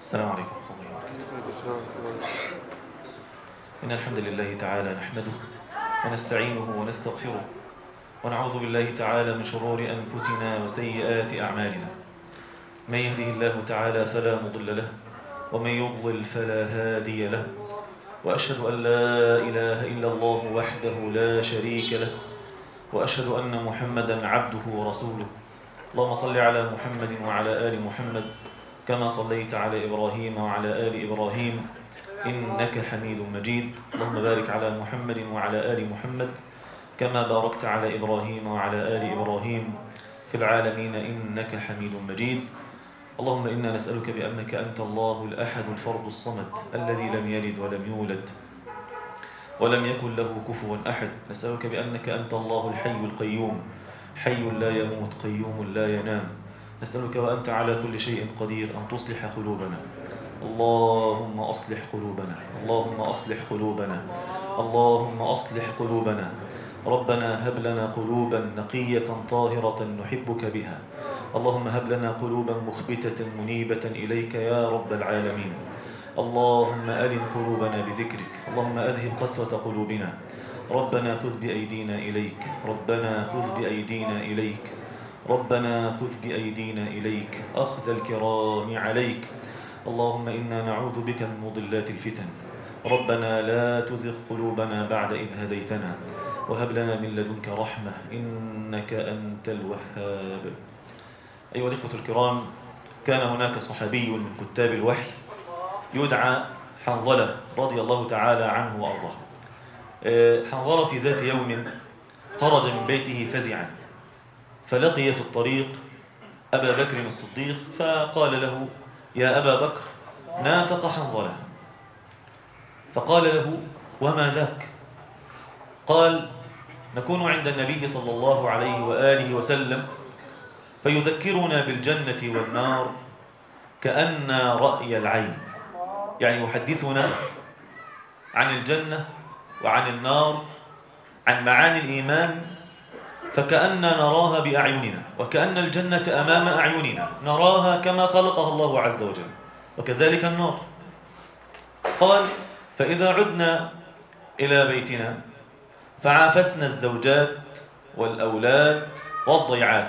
السلام عليكم ورحمة الله وبركاته إن الحمد لله تعالى نحمده ونستعينه ونستغفره ونعوذ بالله تعالى من شرور أنفسنا وسيئات أعمالنا من يهده الله تعالى فلا مضل له ومن يضلل فلا هادي له وأشهد أن لا إله إلا الله وحده لا شريك له وأشهد أن محمدا عبده ورسوله اللهم صل على محمد وعلى آل محمد كما صليت على إبراهيم وعلى آل إبراهيم إنك حميد مجيد اللهم بارك على محمد وعلى آل محمد كما باركت على إبراهيم وعلى آل إبراهيم في العالمين إنك حميد مجيد اللهم إنا نسألك بأنك أنت الله الأحد الفرد الصمد الذي لم يلد ولم يولد ولم يكن له كفوا أحد نسألك بأنك أنت الله الحي القيوم حي لا يموت قيوم لا ينام نسألك وأنت على كل شيء قدير أن تصلح قلوبنا اللهم أصلح قلوبنا اللهم أصلح قلوبنا اللهم أصلح قلوبنا ربنا هب لنا قلوبا نقية طاهرة نحبك بها اللهم هب لنا قلوبا مخبتة منيبة إليك يا رب العالمين اللهم ألن قلوبنا بذكرك اللهم أذهب قسوة قلوبنا ربنا خذ بأيدينا إليك ربنا خذ بأيدينا إليك ربنا خذ بأيدينا إليك أخذ الكرام عليك اللهم إنا نعوذ بك من مضلات الفتن ربنا لا تزغ قلوبنا بعد إذ هديتنا وهب لنا من لدنك رحمة إنك أنت الوهاب أيها الإخوة الكرام كان هناك صحابي من كتاب الوحي يدعى حنظلة رضي الله تعالى عنه وأرضاه حنظلة في ذات يوم خرج من بيته فزعا فلقي في الطريق أبا بكر الصديق فقال له يا أبا بكر نافق حنظلة فقال له وما ذاك قال نكون عند النبي صلى الله عليه وآله وسلم فيذكرنا بالجنة والنار كأن رأي العين يعني يحدثنا عن الجنة وعن النار عن معاني الإيمان فكأننا نراها بأعيننا وكأن الجنة أمام أعيننا نراها كما خلقها الله عز وجل وكذلك النار قال فإذا عدنا إلى بيتنا فعافسنا الزوجات والأولاد والضيعات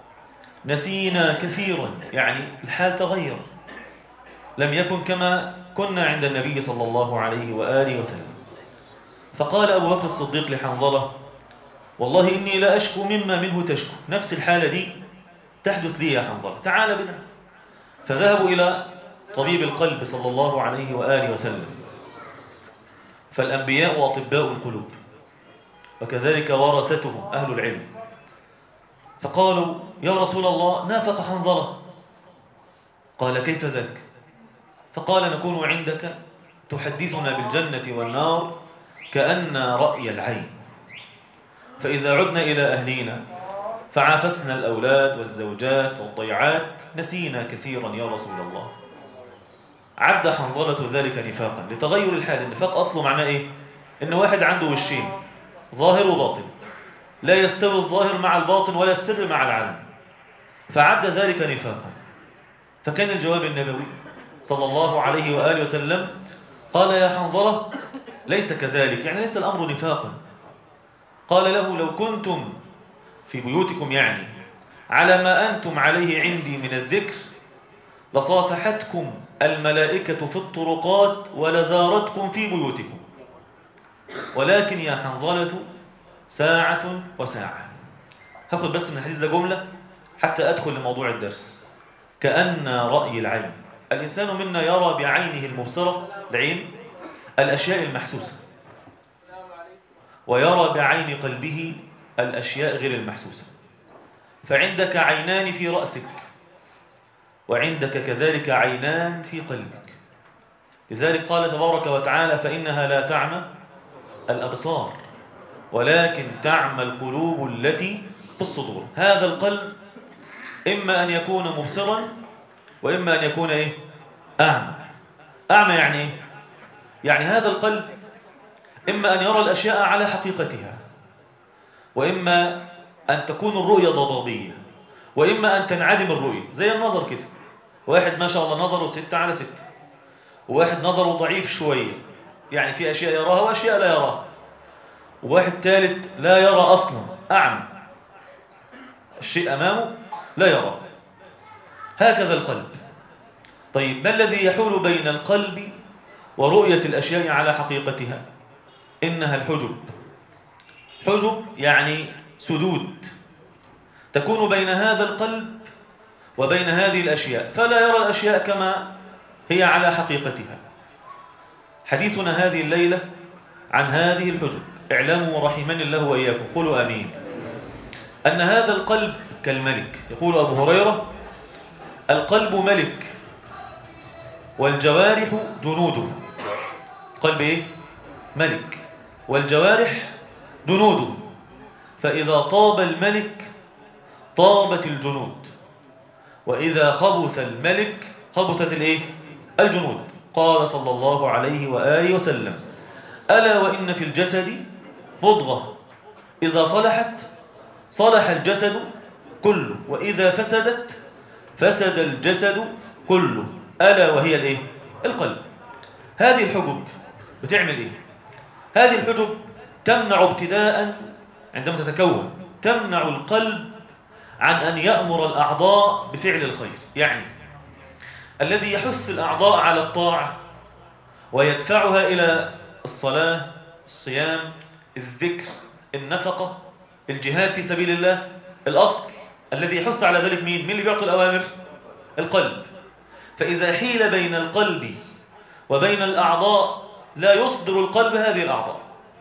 نسينا كثيرا يعني الحال تغير لم يكن كما كنا عند النبي صلى الله عليه وآله وسلم فقال أبو بكر الصديق لحنظلة والله إني لا أشكو مما منه تشكو نفس الحالة دي تحدث لي يا حنظلة تعال بنا فذهبوا إلى طبيب القلب صلى الله عليه وآله وسلم فالأنبياء وأطباء القلوب وكذلك ورثتهم أهل العلم فقالوا يا رسول الله نافق حنظلة قال كيف ذاك فقال نكون عندك تحدثنا بالجنة والنار كأن رأي العين فإذا عدنا إلى أهلينا فعافسنا الأولاد والزوجات والضيعات نسينا كثيرا يا رسول الله عد حنظلة ذلك نفاقا لتغير الحال النفاق أصله معناه إيه؟ إن واحد عنده وشين ظاهر وباطن لا يستوي الظاهر مع الباطن ولا السر مع العلم فعد ذلك نفاقا فكان الجواب النبوي صلى الله عليه وآله وسلم قال يا حنظلة ليس كذلك يعني ليس الأمر نفاقا قال له لو كنتم في بيوتكم يعني على ما أنتم عليه عندي من الذكر لصافحتكم الملائكة في الطرقات ولزارتكم في بيوتكم ولكن يا حنظلة ساعة وساعة هاخد بس من الحديث ده جملة حتى أدخل لموضوع الدرس كأن رأي العين الإنسان منا يرى بعينه المبصرة العين الأشياء المحسوسة ويرى بعين قلبه الأشياء غير المحسوسة فعندك عينان في رأسك وعندك كذلك عينان في قلبك لذلك قال تبارك وتعالى فإنها لا تعمى الأبصار ولكن تعمى القلوب التي في الصدور هذا القلب إما أن يكون مبصرا وإما أن يكون إيه؟ أعمى أعمى يعني إيه؟ يعني هذا القلب إما أن يرى الأشياء على حقيقتها وإما أن تكون الرؤية ضبابية وإما أن تنعدم الرؤية زي النظر كده واحد ما شاء الله نظره ستة على ستة وواحد نظره ضعيف شوية يعني في أشياء يراها وأشياء لا يراها وواحد ثالث لا يرى أصلا أعمى الشيء أمامه لا يراه هكذا القلب طيب ما الذي يحول بين القلب ورؤية الأشياء على حقيقتها إنها الحجب حجب يعني سدود تكون بين هذا القلب وبين هذه الأشياء فلا يرى الأشياء كما هي على حقيقتها حديثنا هذه الليلة عن هذه الحجب اعلموا رحمني الله وإياكم قولوا أمين أن هذا القلب كالملك يقول أبو هريرة القلب ملك والجوارح جنوده قلب إيه؟ ملك والجوارح جنوده فإذا طاب الملك طابت الجنود وإذا خبث الملك خبثت الإيه؟ الجنود قال صلى الله عليه وآله وسلم ألا وإن في الجسد مضغة إذا صلحت صلح الجسد كله وإذا فسدت فسد الجسد كله ألا وهي الإيه؟ القلب هذه الحجب بتعمل إيه؟ هذه الحجب تمنع ابتداء عندما تتكون تمنع القلب عن أن يأمر الأعضاء بفعل الخير يعني الذي يحث الأعضاء على الطاعة ويدفعها إلى الصلاة الصيام الذكر النفقة الجهاد في سبيل الله الأصل الذي يحث على ذلك مين؟ مين اللي بيعطي الأوامر؟ القلب فإذا حيل بين القلب وبين الأعضاء لا يصدر القلب هذه الأعضاء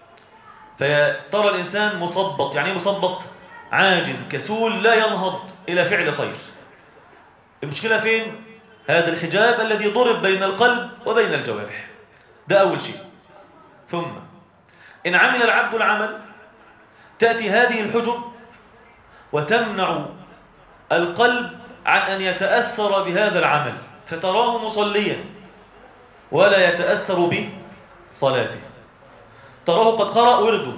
فترى الإنسان مثبط يعني مثبط عاجز كسول لا ينهض إلى فعل خير المشكلة فين؟ هذا الحجاب الذي ضرب بين القلب وبين الجوارح ده أول شيء ثم إن عمل العبد العمل تأتي هذه الحجب وتمنع القلب عن أن يتأثر بهذا العمل فتراه مصليا ولا يتأثر بصلاته تراه قد قرأ ورده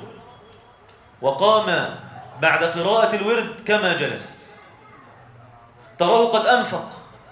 وقام بعد قراءة الورد كما جلس تراه قد أنفق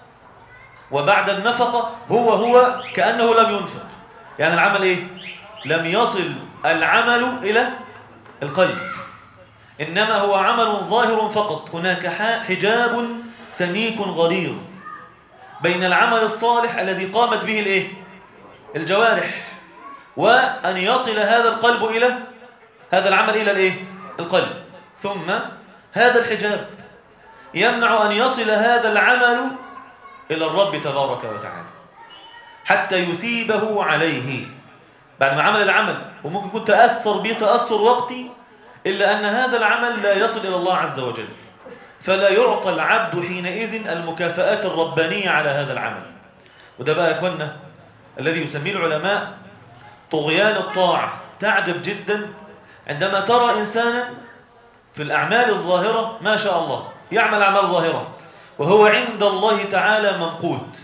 وبعد النفقة هو هو كأنه لم ينفق يعني العمل إيه؟ لم يصل العمل إلى القلب إنما هو عمل ظاهر فقط هناك حجاب سميك غليظ بين العمل الصالح الذي قامت به الإيه؟ الجوارح وأن يصل هذا القلب إلى هذا العمل إلى الإيه؟ القلب ثم هذا الحجاب يمنع أن يصل هذا العمل إلى الرب تبارك وتعالى حتى يثيبه عليه بعد ما عمل العمل وممكن يكون تأثر به تأثر وقتي إلا أن هذا العمل لا يصل إلى الله عز وجل فلا يعطى العبد حينئذ المكافآت الربانية على هذا العمل وده بقى يا إخوانا الذي يسميه العلماء طغيان الطاعة تعجب جدا عندما ترى إنسانا في الأعمال الظاهرة ما شاء الله يعمل أعمال ظاهرة وهو عند الله تعالى منقود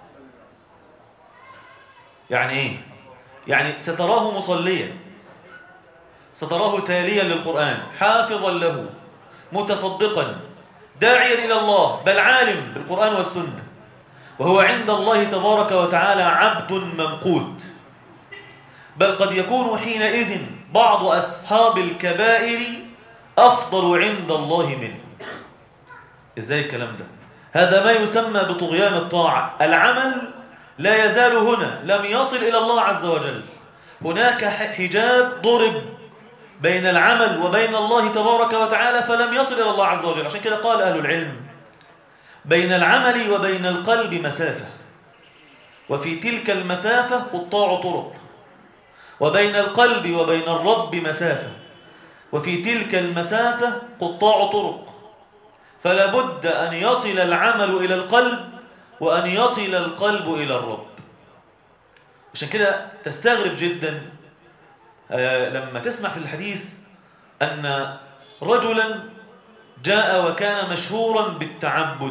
يعني إيه؟ يعني ستراه مصليا ستراه تاليا للقرآن حافظا له متصدقا داعيا إلى الله بل عالم بالقرآن والسنة وهو عند الله تبارك وتعالى عبد منقود بل قد يكون حينئذ بعض أصحاب الكبائر أفضل عند الله منه إزاي الكلام ده هذا ما يسمى بطغيان الطاعة العمل لا يزال هنا لم يصل إلى الله عز وجل هناك حجاب ضرب بين العمل وبين الله تبارك وتعالى فلم يصل إلى الله عز وجل عشان كده قال أهل العلم بين العمل وبين القلب مسافة وفي تلك المسافة قطاع طرق وبين القلب وبين الرب مسافة وفي تلك المسافة قطاع طرق فلا بد أن يصل العمل إلى القلب وأن يصل القلب إلى الرب عشان كده تستغرب جدا آه، لما تسمع في الحديث أن رجلا جاء وكان مشهورا بالتعبد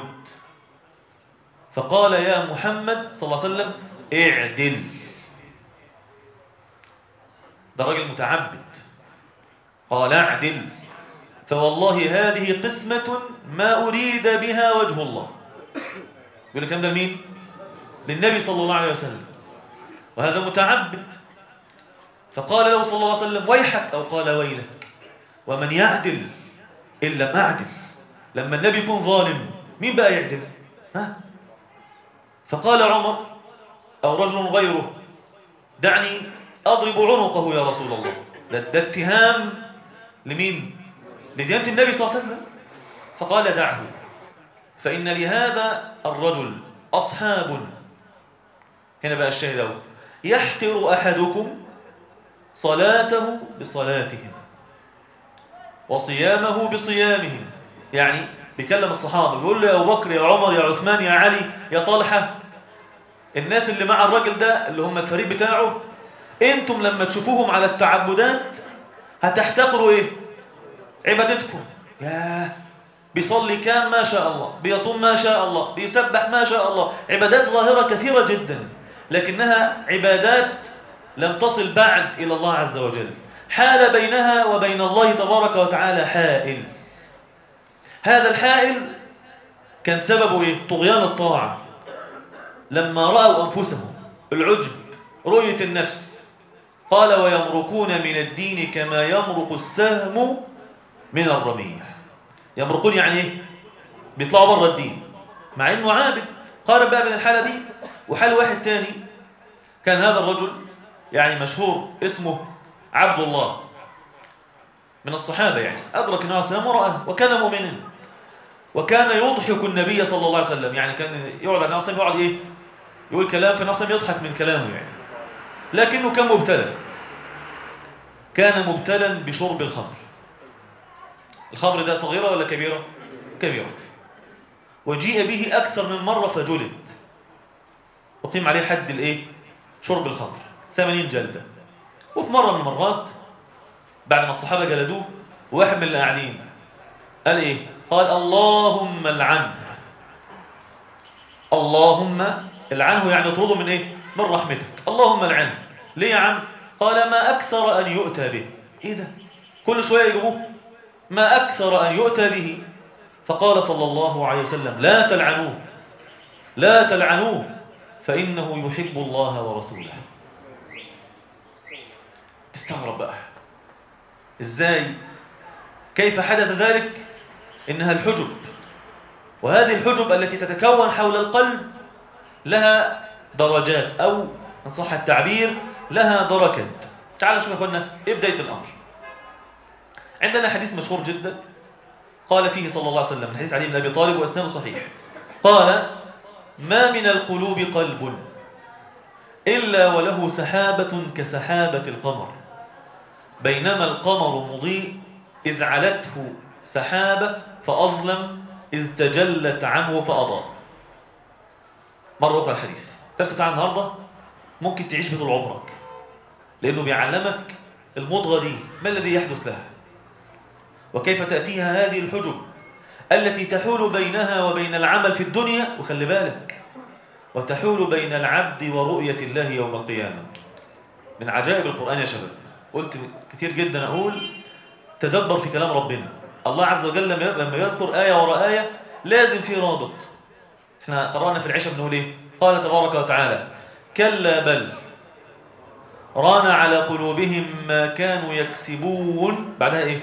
فقال يا محمد صلى الله عليه وسلم اعدل ده راجل متعبد قال اعدل فوالله هذه قسمة ما أريد بها وجه الله يقول الكلام ده لمين للنبي صلى الله عليه وسلم وهذا متعبد فقال له صلى الله عليه وسلم ويحك أو قال ويلك ومن يعدل إلا ما أعدل لما النبي يكون ظالم مين بقى يعدل ها؟ فقال عمر أو رجل غيره دعني أضرب عنقه يا رسول الله ده, ده اتهام لمين لديانة النبي صلى الله عليه وسلم فقال دعه فإن لهذا الرجل أصحاب هنا بقى الشاهد أول يحقر أحدكم صلاته بصلاتهم وصيامه بصيامهم يعني بيكلم الصحابة بيقول له يا أبو بكر يا عمر يا عثمان يا علي يا طلحة الناس اللي مع الراجل ده اللي هم الفريق بتاعه انتم لما تشوفوهم على التعبدات هتحتقروا ايه عبادتكم ياه بيصلي كام ما شاء الله بيصوم ما شاء الله بيسبح ما شاء الله عبادات ظاهرة كثيرة جدا لكنها عبادات لم تصل بعد إلى الله عز وجل حال بينها وبين الله تبارك وتعالى حائل هذا الحائل كان سببه إيه؟ طغيان الطاعة لما رأوا أنفسهم العجب رؤية النفس قال ويمرقون من الدين كما يمرق السهم من الرمية يمرقون يعني ايه بيطلعوا بره الدين مع انه عابد قارن بقى بين الحالة دي وحال واحد تاني كان هذا الرجل يعني مشهور اسمه عبد الله من الصحابة يعني أدرك النبي صلى الله عليه وسلم وكان مؤمنا وكان يضحك النبي صلى الله عليه وسلم يعني كان يقعد النبي صلى الله عليه وسلم يقعد إيه يقول كلام فالنبي صلى الله عليه وسلم يضحك من كلامه يعني لكنه كان مبتلى كان مبتلا بشرب الخمر الخمر ده صغيرة ولا كبيرة كبيرة وجيء به أكثر من مرة فجلد وقيم عليه حد الإيه شرب الخمر ثمانين جلدة وفي مرة من المرات بعد ما الصحابة جلدوه واحد من اللي قاعدين قال إيه قال اللهم العنه اللهم العنه يعني اطرده من إيه من رحمتك اللهم العنه ليه يا عم قال ما أكثر أن يؤتى به إيه ده كل شوية يجيبوه ما أكثر أن يؤتى به فقال صلى الله عليه وسلم لا تلعنوه لا تلعنوه فإنه يحب الله ورسوله تستغرب بقى إزاي كيف حدث ذلك إنها الحجب وهذه الحجب التي تتكون حول القلب لها درجات أو إن صح التعبير لها دركات تعالوا نشوف يا اخوانا ايه بدايه الامر عندنا حديث مشهور جدا قال فيه صلى الله عليه وسلم من حديث علي بن ابي طالب واسناده صحيح قال ما من القلوب قلب الا وله سحابه كسحابه القمر بينما القمر مضيء اذ علته سحابه فاظلم اذ تجلت عنه فاضاء مره اخرى الحديث درس بتاع النهارده ممكن تعيش به طول عمرك لأنه بيعلمك المضغة دي ما الذي يحدث لها وكيف تأتيها هذه الحجب التي تحول بينها وبين العمل في الدنيا وخلي بالك وتحول بين العبد ورؤية الله يوم القيامة من عجائب القرآن يا شباب قلت كثير جدا أقول تدبر في كلام ربنا الله عز وجل لما يذكر آية وراء آية لازم في رابط احنا قرأنا في العشاء بنقول ايه قال تبارك وتعالى كلا بل ران على قلوبهم ما كانوا يكسبون بعدها ايه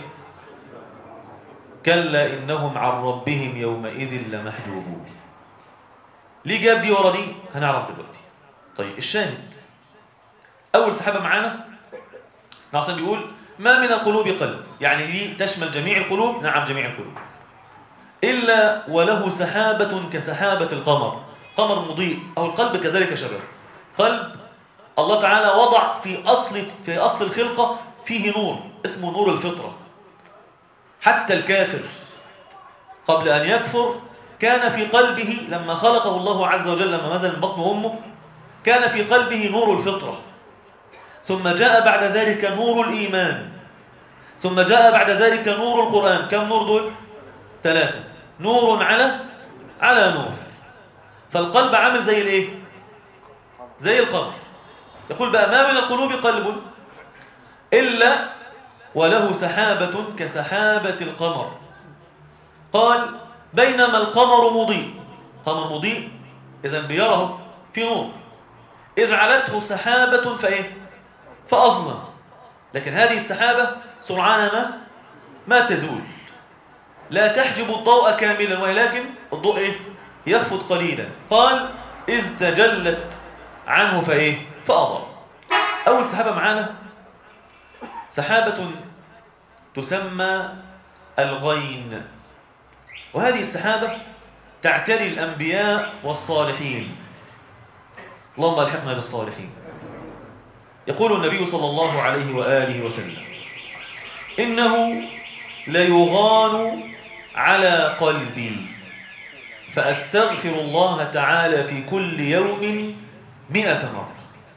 كلا انهم عن ربهم يومئذ لمحجوبون ليه جاب دي ورا دي هنعرف دلوقتي طيب الشاهد اول سحابه معانا ناصر بيقول ما من القلوب قلب يعني دي تشمل جميع القلوب نعم جميع القلوب الا وله سحابه كسحابه القمر قمر مضيء او القلب كذلك شباب قلب الله تعالى وضع في أصل في أصل الخلقة فيه نور اسمه نور الفطرة حتى الكافر قبل أن يكفر كان في قلبه لما خلقه الله عز وجل لما نزل من بطن أمه كان في قلبه نور الفطرة ثم جاء بعد ذلك نور الإيمان ثم جاء بعد ذلك نور القرآن كم نور دول؟ ثلاثة نور على على نور فالقلب عامل زي الايه زي القمر يقول بقى ما من القلوب قلب إلا وله سحابة كسحابة القمر قال بينما القمر مضيء قمر مضيء إذا بيره في نور إذ علته سحابة فإيه فأظلم لكن هذه السحابة سرعان ما ما تزول لا تحجب الضوء كاملا ولكن الضوء إيه؟ يخفض قليلا قال إذ تجلت عنه فإيه فأضر أول سحابة معانا سحابة تسمى الغين وهذه السحابة تعتري الأنبياء والصالحين اللهم الحقنا بالصالحين يقول النبي صلى الله عليه وآله وسلم إنه ليغان على قلبي فأستغفر الله تعالى في كل يوم مئة مرة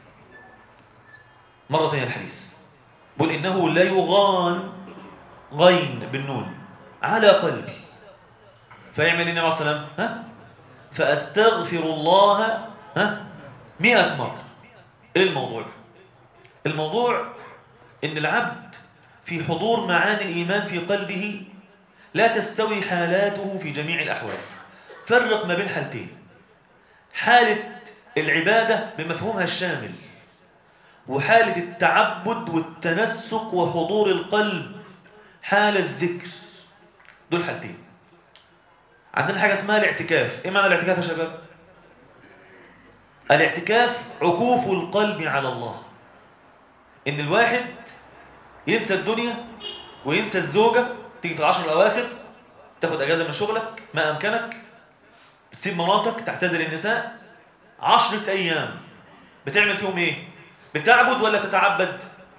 مرة ثانية الحديث بل إنه ليغان غين بالنون على قلبي فيعمل النبي عليه الصلاة والسلام ها فأستغفر الله ها مئة مرة إيه الموضوع الموضوع إن العبد في حضور معاني الإيمان في قلبه لا تستوي حالاته في جميع الأحوال فرق ما بين حالتين حالة العبادة بمفهومها الشامل وحالة التعبد والتنسك وحضور القلب حال الذكر دول حالتين عندنا حاجة اسمها الاعتكاف ايه معنى الاعتكاف يا شباب الاعتكاف عكوف القلب على الله ان الواحد ينسى الدنيا وينسى الزوجة تيجي في العشر الأواخر تاخد أجازة من شغلك ما أمكنك بتسيب مراتك تعتزل النساء عشرة أيام بتعمل فيهم إيه؟ بتعبد ولا بتتعبد؟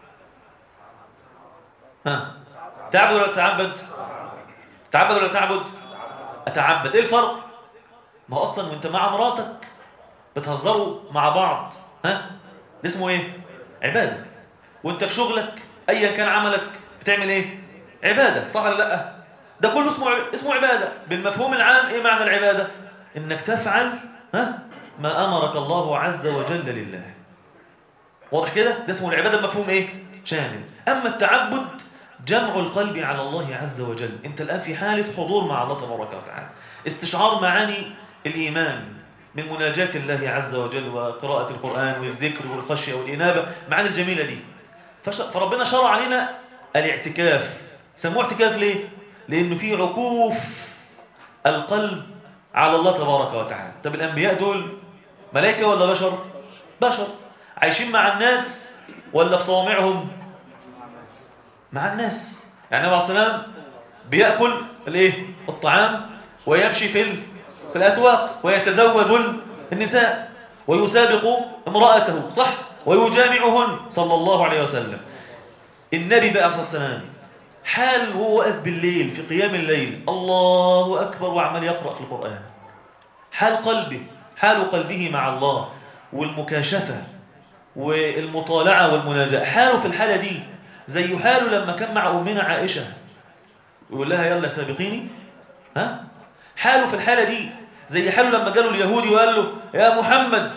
ها تعبد ولا تتعبد؟ تعبد ولا تعبد؟ أتعبد إيه الفرق؟ ما هو أصلا وأنت مع مراتك بتهزروا مع بعض ها؟ ده اسمه إيه؟ عبادة وأنت في شغلك أيا كان عملك بتعمل إيه؟ عبادة صح ولا لأ؟ ده كله اسمه اسمه عبادة بالمفهوم العام إيه معنى العبادة؟ إنك تفعل ها؟ ما أمرك الله عز وجل لله واضح كده؟ ده اسمه العبادة بمفهوم إيه؟ شامل أما التعبد جمع القلب على الله عز وجل أنت الآن في حالة حضور مع الله تبارك وتعالى استشعار معاني الإيمان من مناجاة الله عز وجل وقراءة القرآن والذكر والخشية والإنابة معاني الجميلة دي فربنا شرع علينا الاعتكاف سموه اعتكاف ليه؟ لأنه في عكوف القلب على الله تبارك وتعالى طب الأنبياء دول ملائكة ولا بشر؟ بشر عايشين مع الناس ولا في صوامعهم؟ مع الناس يعني النبي عليه السلام بيأكل الايه؟ الطعام ويمشي في في الأسواق ويتزوج النساء ويسابق امرأته صح؟ ويجامعهن صلى الله عليه وسلم النبي بقى صلى الله عليه وسلم حال وهو واقف بالليل في قيام الليل الله أكبر وعمال يقرأ في القرآن حال قلبه حال قلبه مع الله والمكاشفة والمطالعة والمناجاة حاله في الحالة دي زي حاله لما كان مع أمنا عائشة يقول لها يلا سابقيني ها حاله في الحالة دي زي حاله لما جاله اليهودي وقال له يا محمد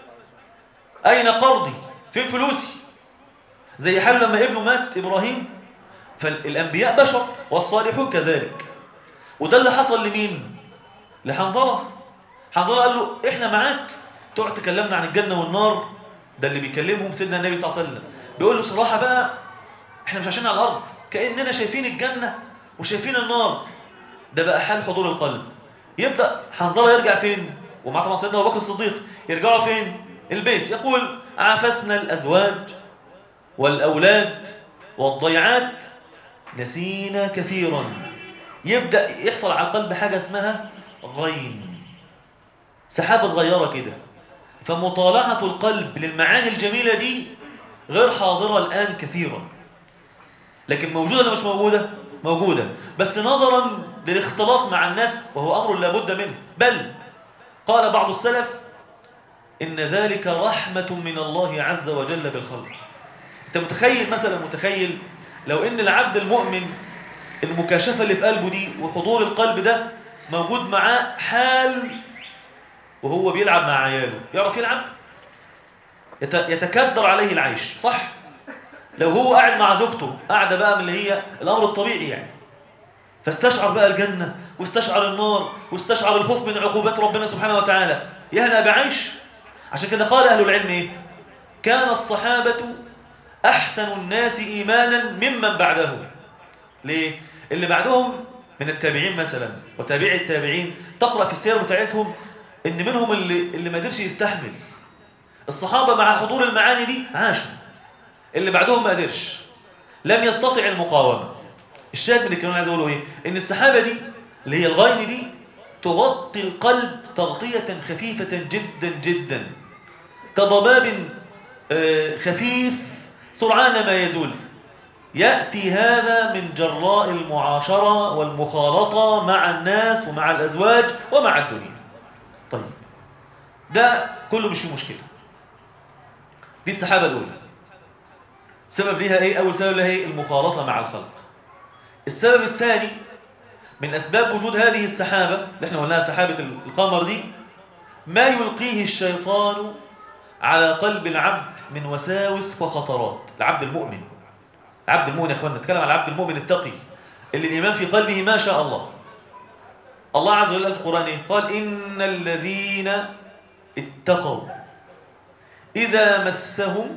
أين قرضي فين فلوسي زي حاله لما ابنه مات إبراهيم فالأنبياء بشر والصالحون كذلك وده اللي حصل لمين لحنظلة حنظلة قال له إحنا معاك تقعد تكلمنا عن الجنة والنار ده اللي بيكلمهم سيدنا النبي صلى الله عليه وسلم بيقول له صراحة بقى إحنا مش عايشين على الأرض كأننا شايفين الجنة وشايفين النار ده بقى حال حضور القلب يبدأ حنظلة يرجع فين ومع طبعا سيدنا أبو بكر الصديق يرجعوا فين البيت يقول عافسنا الأزواج والأولاد والضيعات نسينا كثيرا يبدأ يحصل على القلب حاجة اسمها غين سحابة صغيرة كده فمطالعة القلب للمعاني الجميلة دي غير حاضرة الآن كثيرا لكن موجودة ولا مش موجودة؟ موجودة بس نظرا للاختلاط مع الناس وهو أمر لابد منه بل قال بعض السلف إن ذلك رحمة من الله عز وجل بالخلق أنت متخيل مثلا متخيل لو ان العبد المؤمن المكاشفة اللي في قلبه دي وحضور القلب ده موجود معاه حال وهو بيلعب مع عياله يعرف يلعب يتكدر عليه العيش صح لو هو قاعد مع زوجته قاعدة بقى من اللي هي الأمر الطبيعي يعني فاستشعر بقى الجنة واستشعر النار واستشعر الخوف من عقوبات ربنا سبحانه وتعالى يهنأ بعيش عشان كده قال أهل العلم إيه؟ كان الصحابة أحسن الناس إيمانا ممن بعدهم ليه؟ اللي بعدهم من التابعين مثلا وتابعي التابعين تقرأ في السير بتاعتهم إن منهم اللي, اللي ما قدرش يستحمل الصحابة مع حضور المعاني دي عاشوا اللي بعدهم ما قدرش لم يستطع المقاومة الشاهد من الكلام عايز أقوله إيه؟ إن السحابة دي اللي هي الغيم دي تغطي القلب تغطية خفيفة جدا جدا كضباب خفيف سرعان ما يزول يأتي هذا من جراء المعاشرة والمخالطة مع الناس ومع الأزواج ومع الدنيا طيب ده كله مش فيه مشكلة دي السحابة الأولى السبب ليها إيه؟ أول سبب لها إيه؟ المخالطة مع الخلق السبب الثاني من أسباب وجود هذه السحابة اللي احنا قلناها سحابة القمر دي ما يلقيه الشيطان على قلب العبد من وساوس وخطرات العبد المؤمن العبد المؤمن يا اخوانا نتكلم على العبد المؤمن التقي اللي الإيمان في قلبه ما شاء الله الله عز وجل في القرآن إيه؟ قال إن الذين اتقوا إذا مسهم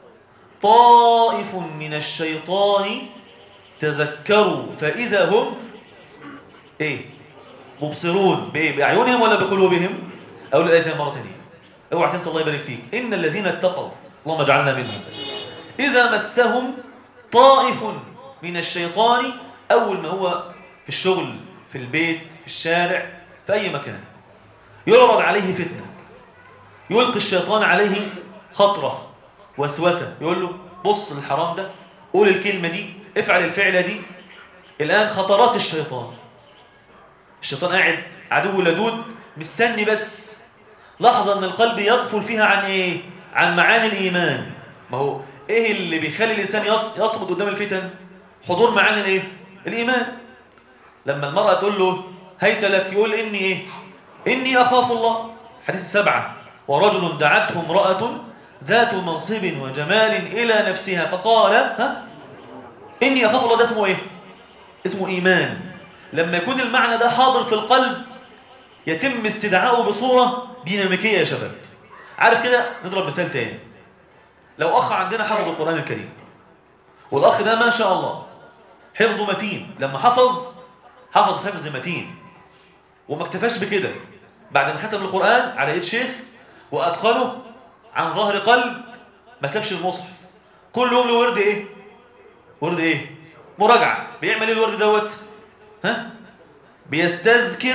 طائف من الشيطان تذكروا فإذا هم إيه مبصرون بإيه بأعينهم ولا بقلوبهم أو الآية مرة ثانية اوعى تنسى الله يبارك فيك إن الذين اتقوا اللهم اجعلنا منهم إذا مسهم طائف من الشيطان أول ما هو في الشغل في البيت في الشارع في أي مكان يعرض عليه فتنة يلقي الشيطان عليه خطرة وسوسة يقول له بص للحرام ده قول الكلمة دي افعل الفعلة دي الآن خطرات الشيطان الشيطان قاعد عدو لدود مستني بس لحظة أن القلب يغفل فيها عن إيه؟ عن معاني الإيمان ما هو إيه اللي بيخلي الإنسان يصمد قدام الفتن؟ حضور معاني الإيه؟ الإيمان لما المرأة تقول له هيت لك يقول إني إيه؟ إني أخاف الله حديث السبعة ورجل دعته امرأة ذات منصب وجمال إلى نفسها فقال ها إني أخاف الله ده اسمه إيه؟ اسمه إيمان لما يكون المعنى ده حاضر في القلب يتم استدعائه بصورة ديناميكية يا شباب عارف كده نضرب مثال تاني لو أخ عندنا حفظ القرآن الكريم والأخ ده ما شاء الله حفظه متين لما حفظ حفظ حفظ متين وما اكتفاش بكده بعد ما ختم القرآن على ايد شيخ وأتقنه عن ظهر قلب ما سابش المصحف كل يوم له ورد ايه ورد ايه مراجعة بيعمل ايه الورد دوت ها بيستذكر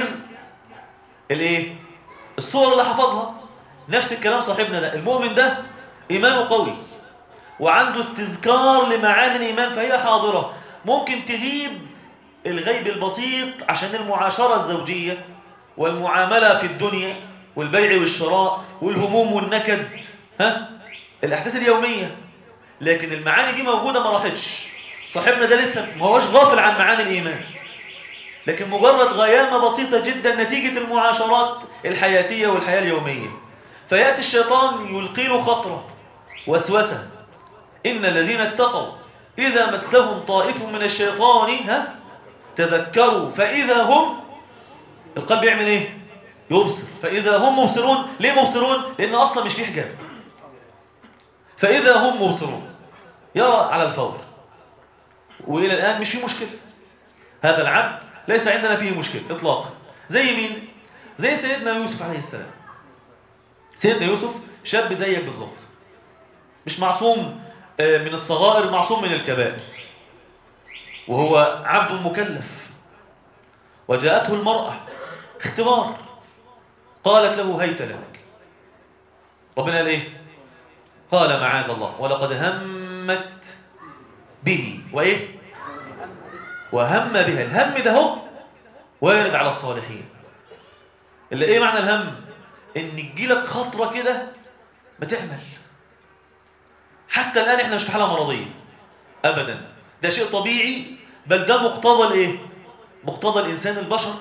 الايه الصور اللي حفظها نفس الكلام صاحبنا ده المؤمن ده ايمانه قوي وعنده استذكار لمعاني الايمان فهي حاضره ممكن تغيب الغيب البسيط عشان المعاشره الزوجيه والمعامله في الدنيا والبيع والشراء والهموم والنكد ها الاحداث اليوميه لكن المعاني دي موجوده ما راحتش صاحبنا ده لسه ما هوش غافل عن معاني الايمان لكن مجرد غيامة بسيطة جدا نتيجة المعاشرات الحياتية والحياة اليومية فيأتي الشيطان يلقي له خطرة وسوسة إن الذين اتقوا إذا مسهم طائف من الشيطان ها تذكروا فإذا هم القلب يعمل إيه؟ يبصر فإذا هم مبصرون ليه مبصرون؟ لأن أصلا مش فيه حجاب فإذا هم مبصرون يرى على الفور وإلى الآن مش فيه مشكلة هذا العبد ليس عندنا فيه مشكلة إطلاقا زي مين؟ زي سيدنا يوسف عليه السلام سيدنا يوسف شاب زيك بالظبط مش معصوم من الصغائر معصوم من الكبائر وهو عبد مكلف وجاءته المرأة اختبار قالت له هيت لك ربنا قال ايه قال معاذ الله ولقد همت به وايه وهم بها الهم ده هو وارد على الصالحين اللي ايه معنى الهم ان تجيلك خطره كده ما تعمل حتى الان احنا مش في حاله مرضيه ابدا ده شيء طبيعي بل ده مقتضى الايه مقتضى الانسان البشر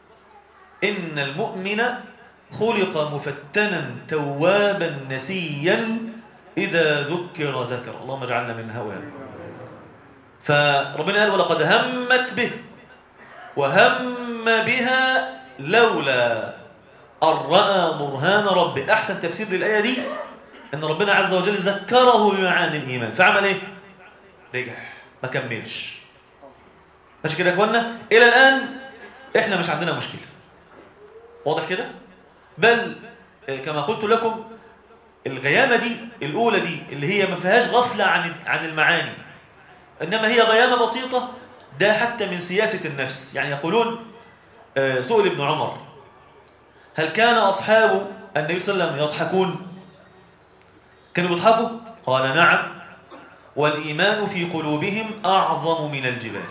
ان المؤمن خلق مفتنا توابا نسيا اذا ذكر ذكر اللهم اجعلنا من هؤلاء فربنا قال ولقد همت به وهم بها لولا أن رأى برهان ربه أحسن تفسير للآية دي أن ربنا عز وجل ذكره بمعاني الإيمان فعمل إيه؟ رجع ما كملش ماشي كده يا إخوانا إلى الآن إحنا مش عندنا مشكلة واضح كده؟ بل كما قلت لكم الغيامة دي الأولى دي اللي هي ما فيهاش غفلة عن عن المعاني إنما هي غيامة بسيطة ده حتى من سياسة النفس يعني يقولون سئل ابن عمر هل كان أصحاب النبي صلى الله عليه وسلم يضحكون كانوا يضحكوا قال نعم والإيمان في قلوبهم أعظم من الجبال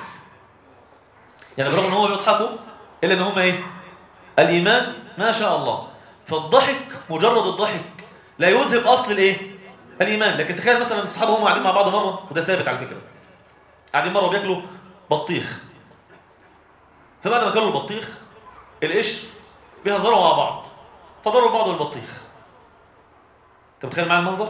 يعني برغم أن هم بيضحكوا إلا أن هم إيه الإيمان ما شاء الله فالضحك مجرد الضحك لا يذهب أصل الإيه الإيمان لكن تخيل مثلا الصحابة هم قاعدين مع بعض مرة وده ثابت على فكرة قاعدين مرة بياكلوا بطيخ فبعد ما كلوا البطيخ القشر بيهزروا مع بعض فضربوا بعض البطيخ انت متخيل معايا المنظر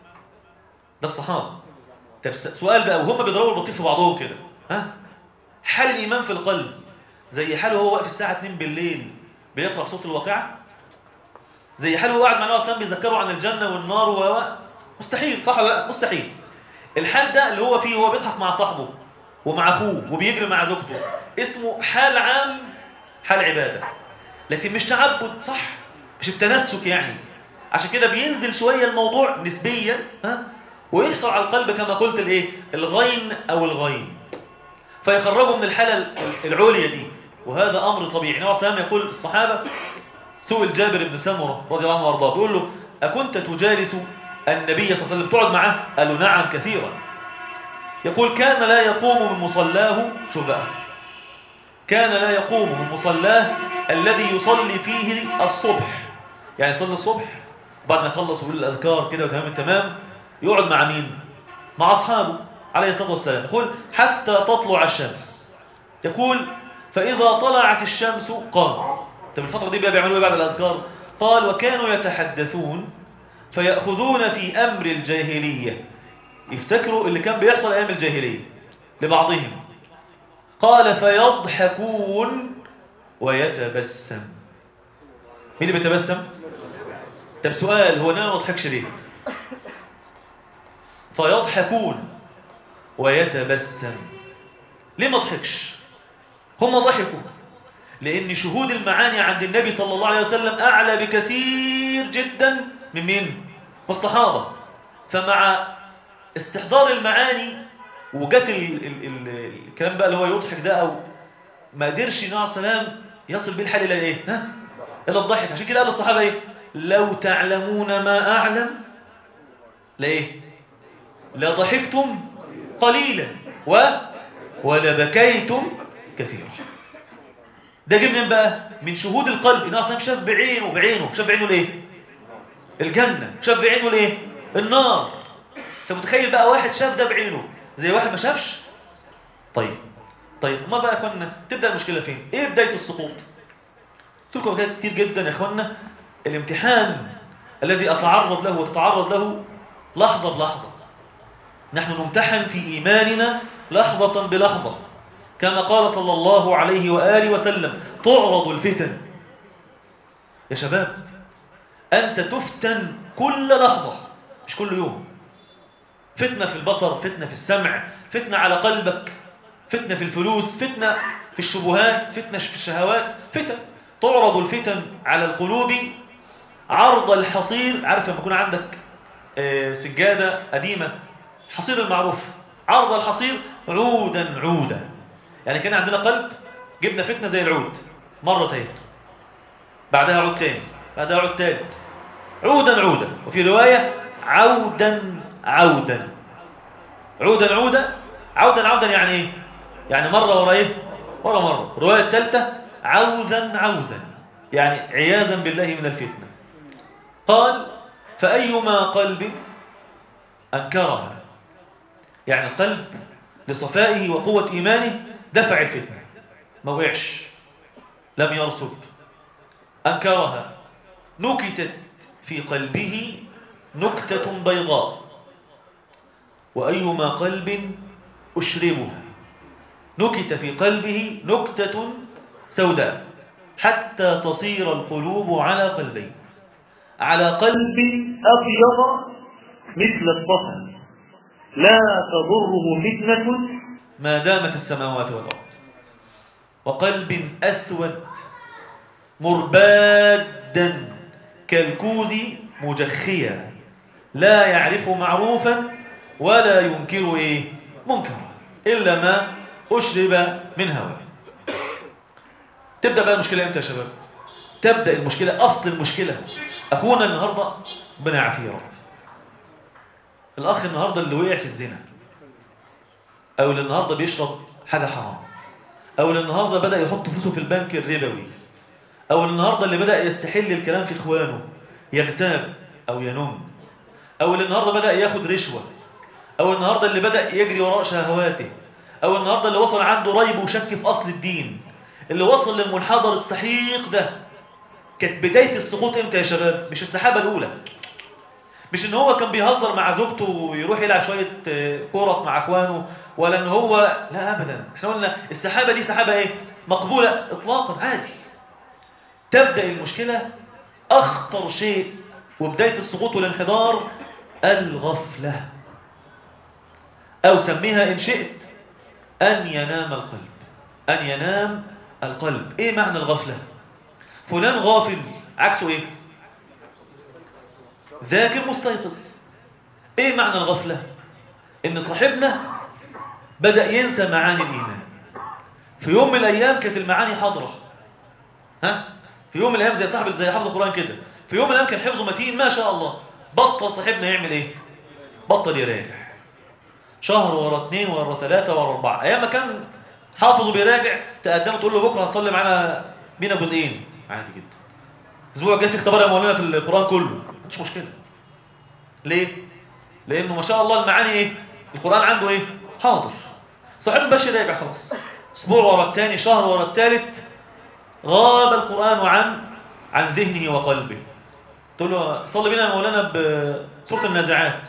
ده الصحابه طب سؤال بقى وهم بيضربوا البطيخ في بعضهم كده ها حال الايمان في القلب زي حاله وهو واقف الساعه 2 بالليل بيقرا في صوت الواقعه زي حاله وهو قاعد مع النبي صلى بيذكروا عن الجنه والنار و مستحيل صح ولا لا مستحيل الحال ده اللي هو فيه هو بيضحك مع صاحبه ومع اخوه وبيجري مع زوجته اسمه حال عام حال عباده لكن مش تعبد صح مش التنسك يعني عشان كده بينزل شوية الموضوع نسبيا ها ويحصل على القلب كما قلت الايه الغين او الغين فيخرجوا من الحالة العليا دي وهذا امر طبيعي نوع سلام يقول الصحابة سئل جابر بن سمرة رضي الله عنه وارضاه بيقول له أكنت تجالس النبي صلى الله عليه وسلم تقعد معاه قال له نعم كثيرا يقول كان لا يقوم من مصلاه شوف بقى كان لا يقوم من مصلاه الذي يصلي فيه الصبح يعني يصلي الصبح بعد ما يخلص ويقول الأذكار كده وتمام التمام يقعد مع مين؟ مع أصحابه عليه الصلاة والسلام يقول حتى تطلع الشمس يقول فإذا طلعت الشمس قام طب الفترة دي بيعملوا ايه بعد الأذكار؟ قال وكانوا يتحدثون فيأخذون في أمر الجاهلية يفتكروا اللي كان بيحصل أيام الجاهلية لبعضهم قال فيضحكون ويتبسم مين اللي بيتبسم طب سؤال هو انا ما اضحكش ليه فيضحكون ويتبسم ليه ما اضحكش هم ضحكوا لان شهود المعاني عند النبي صلى الله عليه وسلم اعلى بكثير جدا من مين من الصحابه فمع استحضار المعاني وجت الكلام بقى اللي هو يضحك ده او ما قدرش النبي سلام يصل بيه الحال الى ايه ها الى الضحك عشان كده قال الصحابه ايه لو تعلمون ما اعلم ليه لضحكتم قليلا و ولبكيتم كثيرا ده جه منين بقى من شهود القلب النبي صلى شاف بعينه بعينه شاف بعينه ليه الجنه شاف بعينه ليه النار انت متخيل بقى واحد شاف ده بعينه زي واحد ما شافش طيب طيب ما بقى يا اخوانا تبدا المشكله فين ايه بدايه السقوط قلت لكم كتير جدا يا اخوانا الامتحان الذي اتعرض له وتتعرض له لحظه بلحظه نحن نمتحن في ايماننا لحظه بلحظه كما قال صلى الله عليه واله وسلم تعرض الفتن يا شباب انت تفتن كل لحظه مش كل يوم فتنه في البصر فتنه في السمع فتنه على قلبك فتنة في الفلوس فتنة في الشبهات فتنة في الشهوات فتن تعرض الفتن على القلوب عرض الحصير عارف لما يكون عندك سجادة قديمة حصير المعروف عرض الحصير عودا عودا يعني كان عندنا قلب جبنا فتنة زي العود مرتين بعدها عود تاني بعدها عود تالت عودا عودا وفي رواية عودا عودا عودا عودا عودا عودا يعني ايه يعني مرة ورا ايه ورا مرة الرواية الثالثة عوذا عوذا يعني عياذا بالله من الفتنة قال فأيما قلب أنكرها يعني القلب لصفائه وقوة إيمانه دفع الفتنة ما وقعش لم يرسب أنكرها نكتت في قلبه نكتة بيضاء وأيما قلب أشربها نكت في قلبه نكتة سوداء حتى تصير القلوب على قلبين على قلب أبيض مثل الطفل لا تضره فتنة ما دامت السماوات والأرض وقلب أسود مربادا كالكوز مجخيا لا يعرف معروفا ولا ينكر إيه منكرا إلا ما أشرب من هواه تبدأ بقى المشكلة إمتى يا شباب تبدأ المشكلة أصل المشكلة أخونا النهاردة ربنا يعافيه يا رب الأخ النهاردة اللي وقع في الزنا أو اللي النهاردة بيشرب حاجة حرام أو اللي النهاردة بدأ يحط فلوسه في البنك الربوي أو النهاردة اللي بدأ يستحل الكلام في إخوانه يغتاب أو ينم أو اللي النهاردة بدأ ياخد رشوة أو النهاردة اللي بدأ يجري وراء شهواته أو النهاردة اللي وصل عنده ريب وشك في أصل الدين اللي وصل للمنحدر السحيق ده كانت بداية السقوط امتى يا شباب مش السحابة الأولى مش ان هو كان بيهزر مع زوجته ويروح يلعب شوية كرة مع اخوانه ولا ان هو لا ابدا احنا قلنا السحابة دي سحابة ايه مقبولة اطلاقا عادي تبدأ المشكلة اخطر شيء وبداية السقوط والانحدار الغفلة او سميها ان شئت ان ينام القلب ان ينام القلب ايه معنى الغفلة فلان غافل عكسه ايه ذاكر مستيقظ ايه معنى الغفلة ان صاحبنا بدأ ينسى معاني الايمان في يوم من الايام كانت المعاني حاضرة ها في يوم من الايام زي صاحب زي حفظ القرآن كده في يوم من الايام كان حفظه متين ما شاء الله بطل صاحبنا يعمل ايه بطل يراجع شهر ورا اثنين ورا ثلاثة ورا أربعة أيام ما كان حافظ وبيراجع تقدمه تقول له بكرة هتصلي معانا بينا جزئين عادي جدا الأسبوع الجاي في اختبار يا مولانا في القرآن كله مش مشكلة ليه؟ لأنه ما شاء الله المعاني إيه؟ القرآن عنده إيه؟ حاضر صاحبنا باش يراجع خلاص أسبوع ورا الثاني شهر ورا الثالث غاب القرآن عن عن ذهنه وقلبه تقول له صلي بينا يا مولانا بسورة النازعات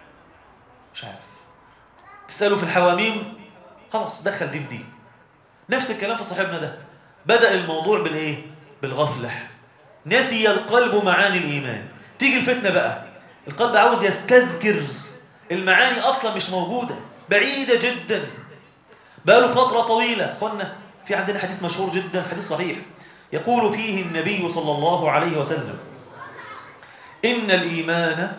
مش عارف تسأله في الحواميم خلاص دخل دي في دي نفس الكلام في صاحبنا ده بدأ الموضوع بالإيه؟ بالغفلة نسي القلب معاني الإيمان تيجي الفتنة بقى القلب عاوز يستذكر المعاني أصلا مش موجودة بعيدة جدا بقاله فترة طويلة أخوانا في عندنا حديث مشهور جدا حديث صحيح يقول فيه النبي صلى الله عليه وسلم إن الإيمان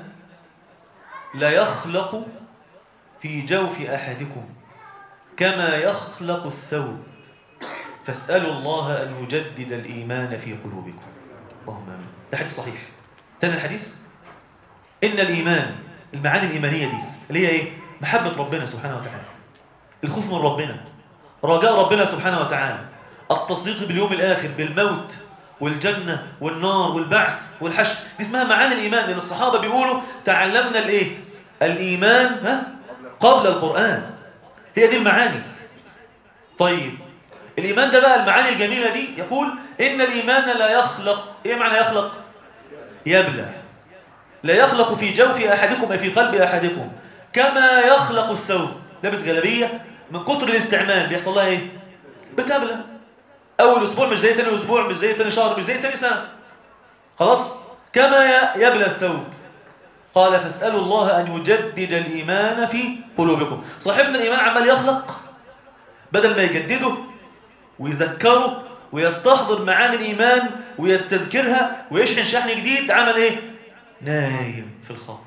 لا يخلق في جوف أحدكم كما يخلق الثوب فاسألوا الله أن يجدد الإيمان في قلوبكم اللهم آمين ده حديث صحيح تاني الحديث إن الإيمان المعاني الإيمانية دي اللي هي إيه محبة ربنا سبحانه وتعالى الخوف من ربنا رجاء ربنا سبحانه وتعالى التصديق باليوم الآخر بالموت والجنة والنار والبعث والحشر دي اسمها معاني الإيمان لأن الصحابة بيقولوا تعلمنا الإيه الإيمان ها؟ قبل القرآن هي دي المعاني طيب الإيمان ده بقى المعاني الجميلة دي يقول إن الإيمان لا يخلق إيه معنى يخلق يبلى لا يخلق في جوف أحدكم أي في قلب أحدكم كما يخلق الثوب لابس جلبية من كتر الاستعمال بيحصل لها إيه بتبلى أول أسبوع مش زي تاني أسبوع مش زي تاني شهر مش زي تاني سنة خلاص كما يبلى الثوب قال فاسألوا الله أن يجدد الإيمان في قلوبكم صاحبنا الإيمان عمال يخلق بدل ما يجدده ويذكره ويستحضر معاني الإيمان ويستذكرها ويشحن شحن جديد عمل إيه؟ نايم في الخط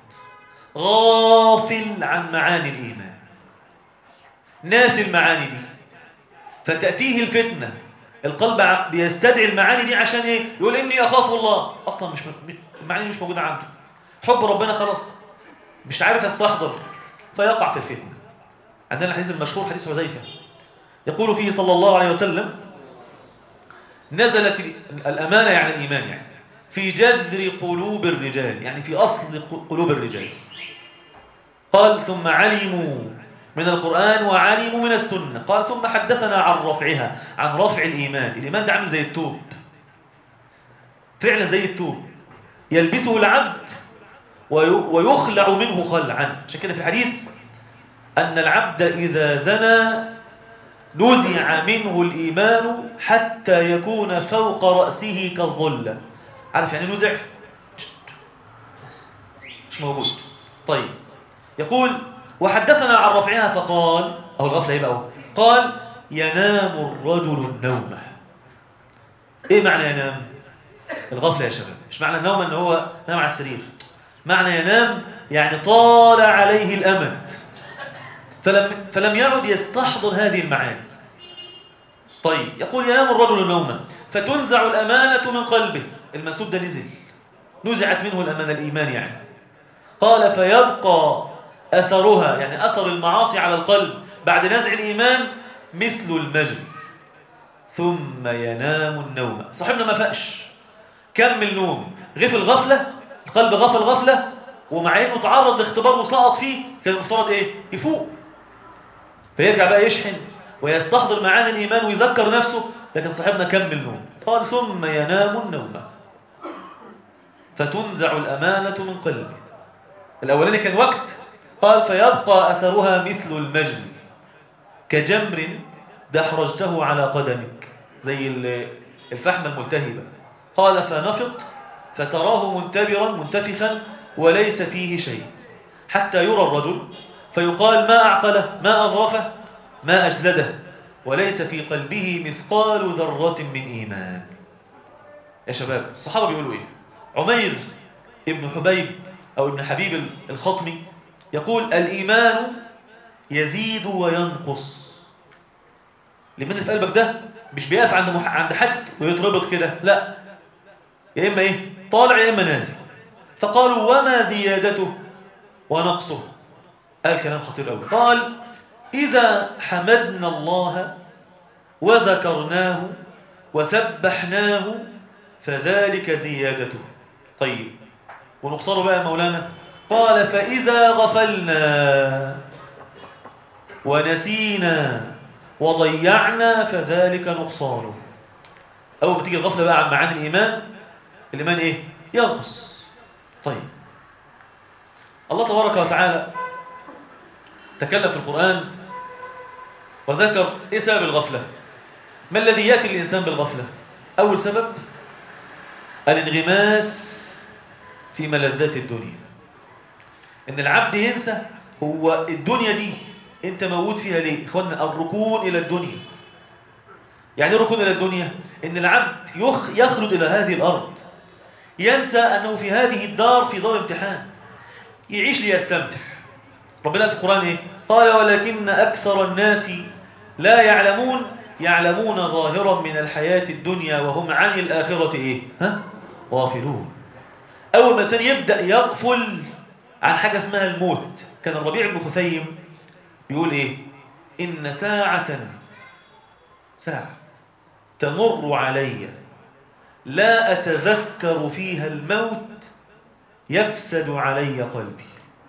غافل عن معاني الإيمان ناسي المعاني دي فتأتيه الفتنة القلب بيستدعي المعاني دي عشان إيه؟ يقول إني أخاف الله أصلا مش المعاني مش موجودة عنده حب ربنا خلاص مش عارف يستحضر فيقع في الفتنة عندنا الحديث المشهور حديث حذيفة يقول فيه صلى الله عليه وسلم نزلت الأمانة يعني الإيمان يعني في جذر قلوب الرجال يعني في أصل قلوب الرجال قال ثم علموا من القرآن وعلموا من السنة قال ثم حدثنا عن رفعها عن رفع الإيمان الإيمان ده عامل زي التوب فعلا زي التوب يلبسه العبد ويخلع منه خلعا عشان كده في الحديث أن العبد إذا زنى نزع منه الإيمان حتى يكون فوق رأسه كالظلة عارف يعني نزع مش موجود طيب يقول وحدثنا عن رفعها فقال أو الغفلة يبقى هو قال ينام الرجل النوم ايه معنى ينام الغفلة يا شباب مش معنى النوم ان هو نام على السرير معنى ينام يعني طال عليه الأمد فلم, فلم يعد يستحضر هذه المعاني طيب يقول ينام الرجل نوما فتنزع الأمانة من قلبه المسود ده نزل نزعت منه الأمانة الإيمان يعني قال فيبقى أثرها يعني أثر المعاصي على القلب بعد نزع الإيمان مثل المجد ثم ينام النوم صاحبنا ما فاقش كمل نوم غفل غفلة القلب غفل غفلة ومع انه تعرض لاختبار وسقط فيه كان المفترض ايه يفوق فيرجع بقى يشحن ويستحضر معاني الايمان ويذكر نفسه لكن صاحبنا كمل نوم قال ثم ينام النوم فتنزع الامانه من قلبه الاولاني كان وقت قال فيبقى اثرها مثل المجد كجمر دحرجته على قدمك زي الفحمه الملتهبه قال فنفط فتراه منتبرا منتفخا وليس فيه شيء حتى يرى الرجل فيقال ما أعقله ما أظرفه ما أجلده وليس في قلبه مثقال ذرة من إيمان يا شباب الصحابة بيقولوا إيه عمير ابن حبيب أو ابن حبيب الخطمي يقول الإيمان يزيد وينقص لمن اللي في قلبك ده مش بيقف عند مح... عند حد ويتربط كده لا يا إما إيه طالع يا إما نازل فقالوا وما زيادته ونقصه قال كلام خطير قوي قال إذا حمدنا الله وذكرناه وسبحناه فذلك زيادته طيب ونقصره بقى مولانا قال فإذا غفلنا ونسينا وضيعنا فذلك نقصانه أول ما تيجي الغفلة بقى عن معاني الإيمان الإيمان إيه؟ ينقص طيب الله تبارك وتعالى تكلم في القرآن وذكر إيه سبب الغفلة ما الذي يأتي الإنسان بالغفلة أول سبب الانغماس في ملذات الدنيا إن العبد ينسى هو الدنيا دي أنت موجود فيها ليه إخواننا الركون إلى الدنيا يعني الركون إلى الدنيا إن العبد يخ يخلد إلى هذه الأرض ينسى أنه في هذه الدار في دار امتحان يعيش ليستمتع ربنا في القرآن إيه؟ قال ولكن أكثر الناس لا يعلمون يعلمون ظاهرا من الحياة الدنيا وهم عن الآخرة إيه؟ ها؟ غافلون أول ما الإنسان يبدأ يغفل عن حاجة اسمها الموت كان الربيع بن خثيم يقول إيه؟ إن ساعة ساعة تمر علي لا أتذكر فيها الموت يفسد علي قلبي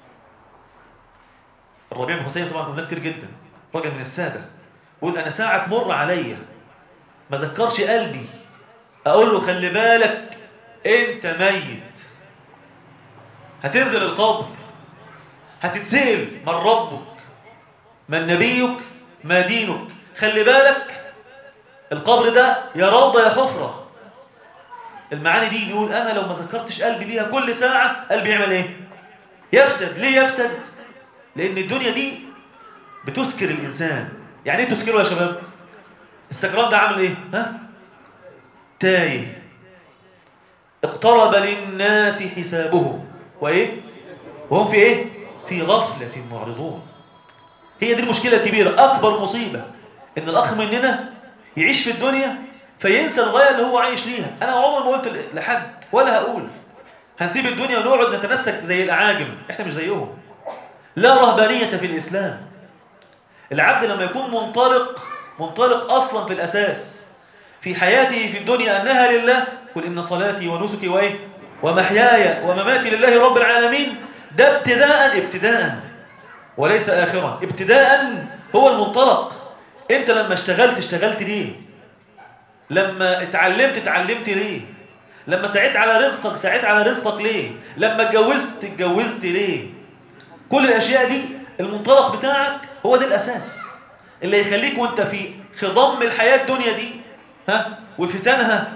الربيع بن حسين طبعا قلنا كتير جدا راجل من السادة يقول أنا ساعة تمر عليا ما ذكرش قلبي أقول له خلي بالك أنت ميت هتنزل القبر هتتسأل من ربك من نبيك ما دينك خلي بالك القبر ده يا روضة يا حفرة المعاني دي بيقول أنا لو ما ذكرتش قلبي بيها كل ساعة قلبي يعمل إيه؟ يفسد ليه يفسد؟ لأن الدنيا دي بتسكر الإنسان يعني إيه تسكره يا شباب؟ السكران ده عامل إيه؟ ها؟ تايه اقترب للناس حسابهم وإيه؟ وهم في إيه؟ في غفلة معرضون هي دي المشكلة الكبيرة أكبر مصيبة إن الأخ مننا يعيش في الدنيا فينسى الغاية اللي هو عايش ليها أنا عمر ما قلت لحد ولا هقول هنسيب الدنيا ونقعد نتنسك زي الأعاجم إحنا مش زيهم لا رهبانية في الإسلام العبد لما يكون منطلق منطلق أصلا في الأساس في حياته في الدنيا أنها لله قل إن صلاتي ونسكي وإيه ومحياي ومماتي لله رب العالمين ده ابتداء ابتداء وليس آخرا ابتداء هو المنطلق انت لما اشتغلت اشتغلت ليه لما اتعلمت اتعلمت ليه لما سعيت على رزقك سعيت على رزقك ليه لما اتجوزت اتجوزت ليه كل الاشياء دي المنطلق بتاعك هو ده الاساس اللي يخليك وانت في خضم الحياة الدنيا دي ها وفتنها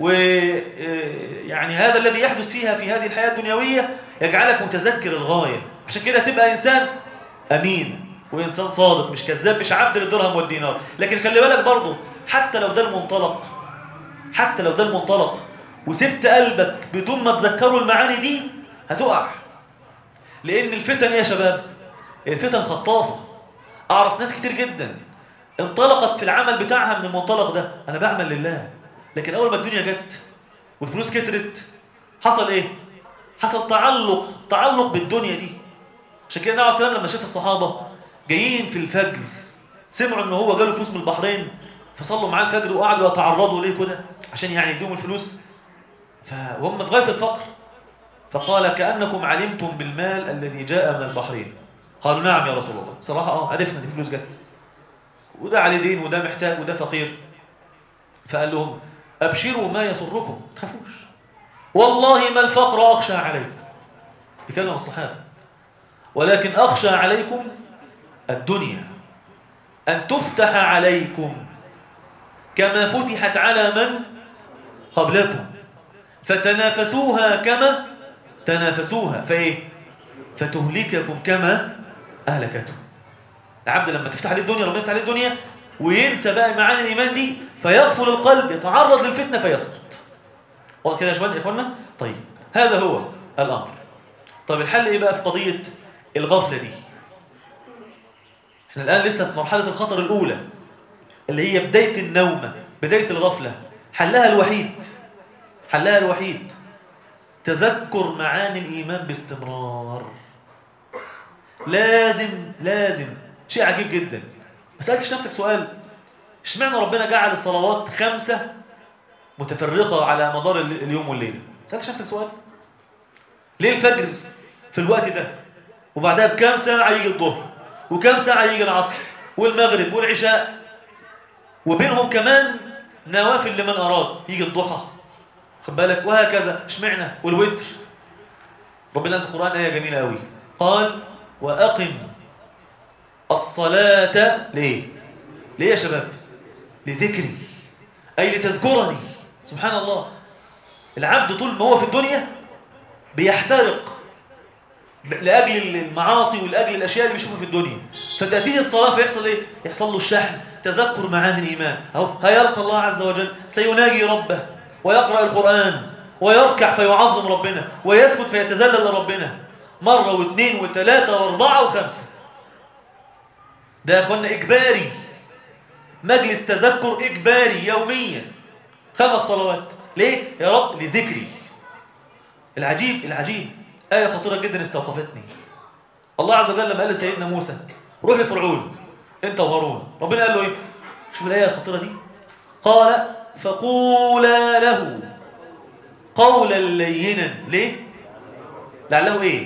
ويعني هذا الذي يحدث فيها في هذه الحياة الدنيوية يجعلك متذكر الغاية عشان كده تبقى إنسان أمين وإنسان صادق مش كذاب مش عبد للدرهم والدينار لكن خلي بالك برضه حتى لو ده المنطلق حتى لو ده المنطلق وسبت قلبك بدون ما تذكروا المعاني دي هتقع لأن الفتن ايه يا شباب الفتن خطافة أعرف ناس كتير جدا انطلقت في العمل بتاعها من المنطلق ده أنا بعمل لله لكن أول ما الدنيا جت والفلوس كترت حصل إيه؟ حصل تعلق تعلق بالدنيا دي عشان كده النبي عليه الصلاة لما شاف الصحابة جايين في الفجر سمعوا ان هو جاله فلوس من البحرين فصلوا معاه الفجر وقعدوا يتعرضوا ليه كده عشان يعني يديهم الفلوس فهم في غايه الفقر فقال كانكم علمتم بالمال الذي جاء من البحرين قالوا نعم يا رسول الله صراحه اه عرفنا ان الفلوس جت وده عليه دين وده محتاج وده فقير فقال لهم ابشروا ما يسركم ما تخافوش والله ما الفقر اخشى عليكم بيكلم الصحابه ولكن اخشى عليكم الدنيا أن تفتح عليكم كما فتحت على من قبلكم فتنافسوها كما تنافسوها فإيه فتهلككم كما أهلكتهم العبد لما تفتح عليه الدنيا ربنا يفتح عليه الدنيا وينسى بقى معاني الإيمان دي فيغفل القلب يتعرض للفتنة فيسقط واضح كده يا إخوانا طيب هذا هو الأمر طيب الحل إيه بقى في قضية الغفلة دي احنا الآن لسه في مرحلة الخطر الأولى اللي هي بداية النومة بداية الغفلة حلها الوحيد حلها الوحيد تذكر معاني الإيمان باستمرار لازم لازم شيء عجيب جدا ما سألتش نفسك سؤال اشمعنى ربنا جعل الصلوات خمسة متفرقة على مدار اليوم والليل ما سألتش نفسك سؤال ليه الفجر في الوقت ده وبعدها بكام ساعة يجي الظهر وكم ساعة يجي العصر والمغرب والعشاء وبينهم كمان نوافل لمن أراد يجي الضحى خد بالك وهكذا اشمعنا والوتر ربنا في القرآن آية جميلة قوي قال وأقم الصلاة ليه ليه يا شباب لذكري أي لتذكرني سبحان الله العبد طول ما هو في الدنيا بيحترق لأجل المعاصي ولأجل الأشياء اللي بيشوفها في الدنيا فتأتيه الصلاة فيحصل إيه؟ يحصل له الشحن تذكر معاني الإيمان أهو هيلقى الله عز وجل سيناجي ربه ويقرأ القرآن ويركع فيعظم ربنا ويسكت فيتذلل لربنا مرة واثنين وثلاثة واربعة وخمسة ده يا أخوانا إجباري مجلس تذكر إجباري يوميا خمس صلوات ليه؟ يا رب لذكري العجيب العجيب آية خطيرة جدا استوقفتني الله عز وجل لما قال لسيدنا موسى روح لفرعون انت وهارون ربنا قال له ايه شوف الآية الخطيرة دي قال فقولا له قولا لينا ليه لعله ايه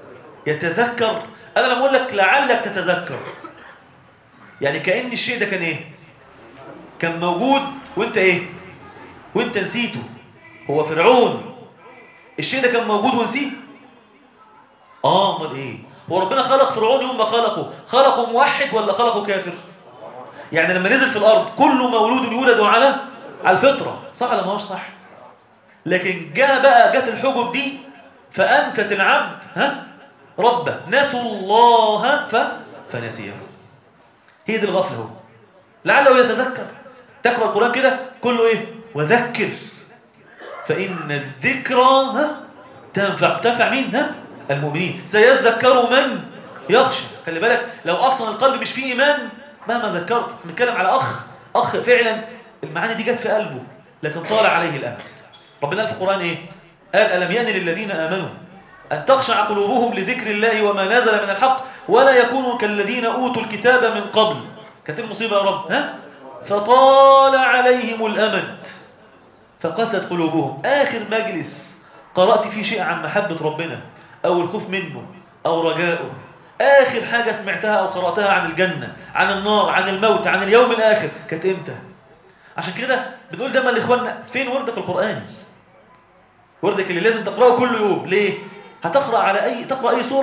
يتذكر انا لما اقول لك لعلك تتذكر يعني كأن الشيء ده كان ايه كان موجود وانت ايه وانت نسيته هو فرعون الشيء ده كان موجود ونسيه اه امال ايه هو ربنا خلق فرعون يوم ما خلقه خلقه موحد ولا خلقه كافر يعني لما نزل في الارض كل مولود يولد على على الفطره صح ولا ما هوش صح لكن جاء بقى جت الحجب دي فانست العبد ها ربه نسوا الله ف... فنسيه هي دي الغفله هو لعله يتذكر تقرا القران كده كله ايه وذكر فان الذكرى ها تنفع تنفع مين ها المؤمنين سيذكر من يخشى خلي بالك لو اصلا القلب مش فيه ايمان مهما ذكرت بنتكلم على اخ اخ فعلا المعاني دي جت في قلبه لكن طال عليه الامد ربنا قال في القران ايه قال الم يان للذين امنوا ان تخشع قلوبهم لذكر الله وما نزل من الحق ولا يكونوا كالذين اوتوا الكتاب من قبل كانت المصيبه يا رب ها فطال عليهم الامد فقست قلوبهم اخر مجلس قرات فيه شيء عن محبه ربنا أو الخوف منه أو رجاؤه آخر حاجة سمعتها أو قرأتها عن الجنة عن النار عن الموت عن اليوم الآخر كانت إمتى عشان كده بنقول دايما لإخواننا فين وردك القرآني وردك اللي لازم تقرأه كل يوم ليه هتقرأ على أي تقرأ أي سورة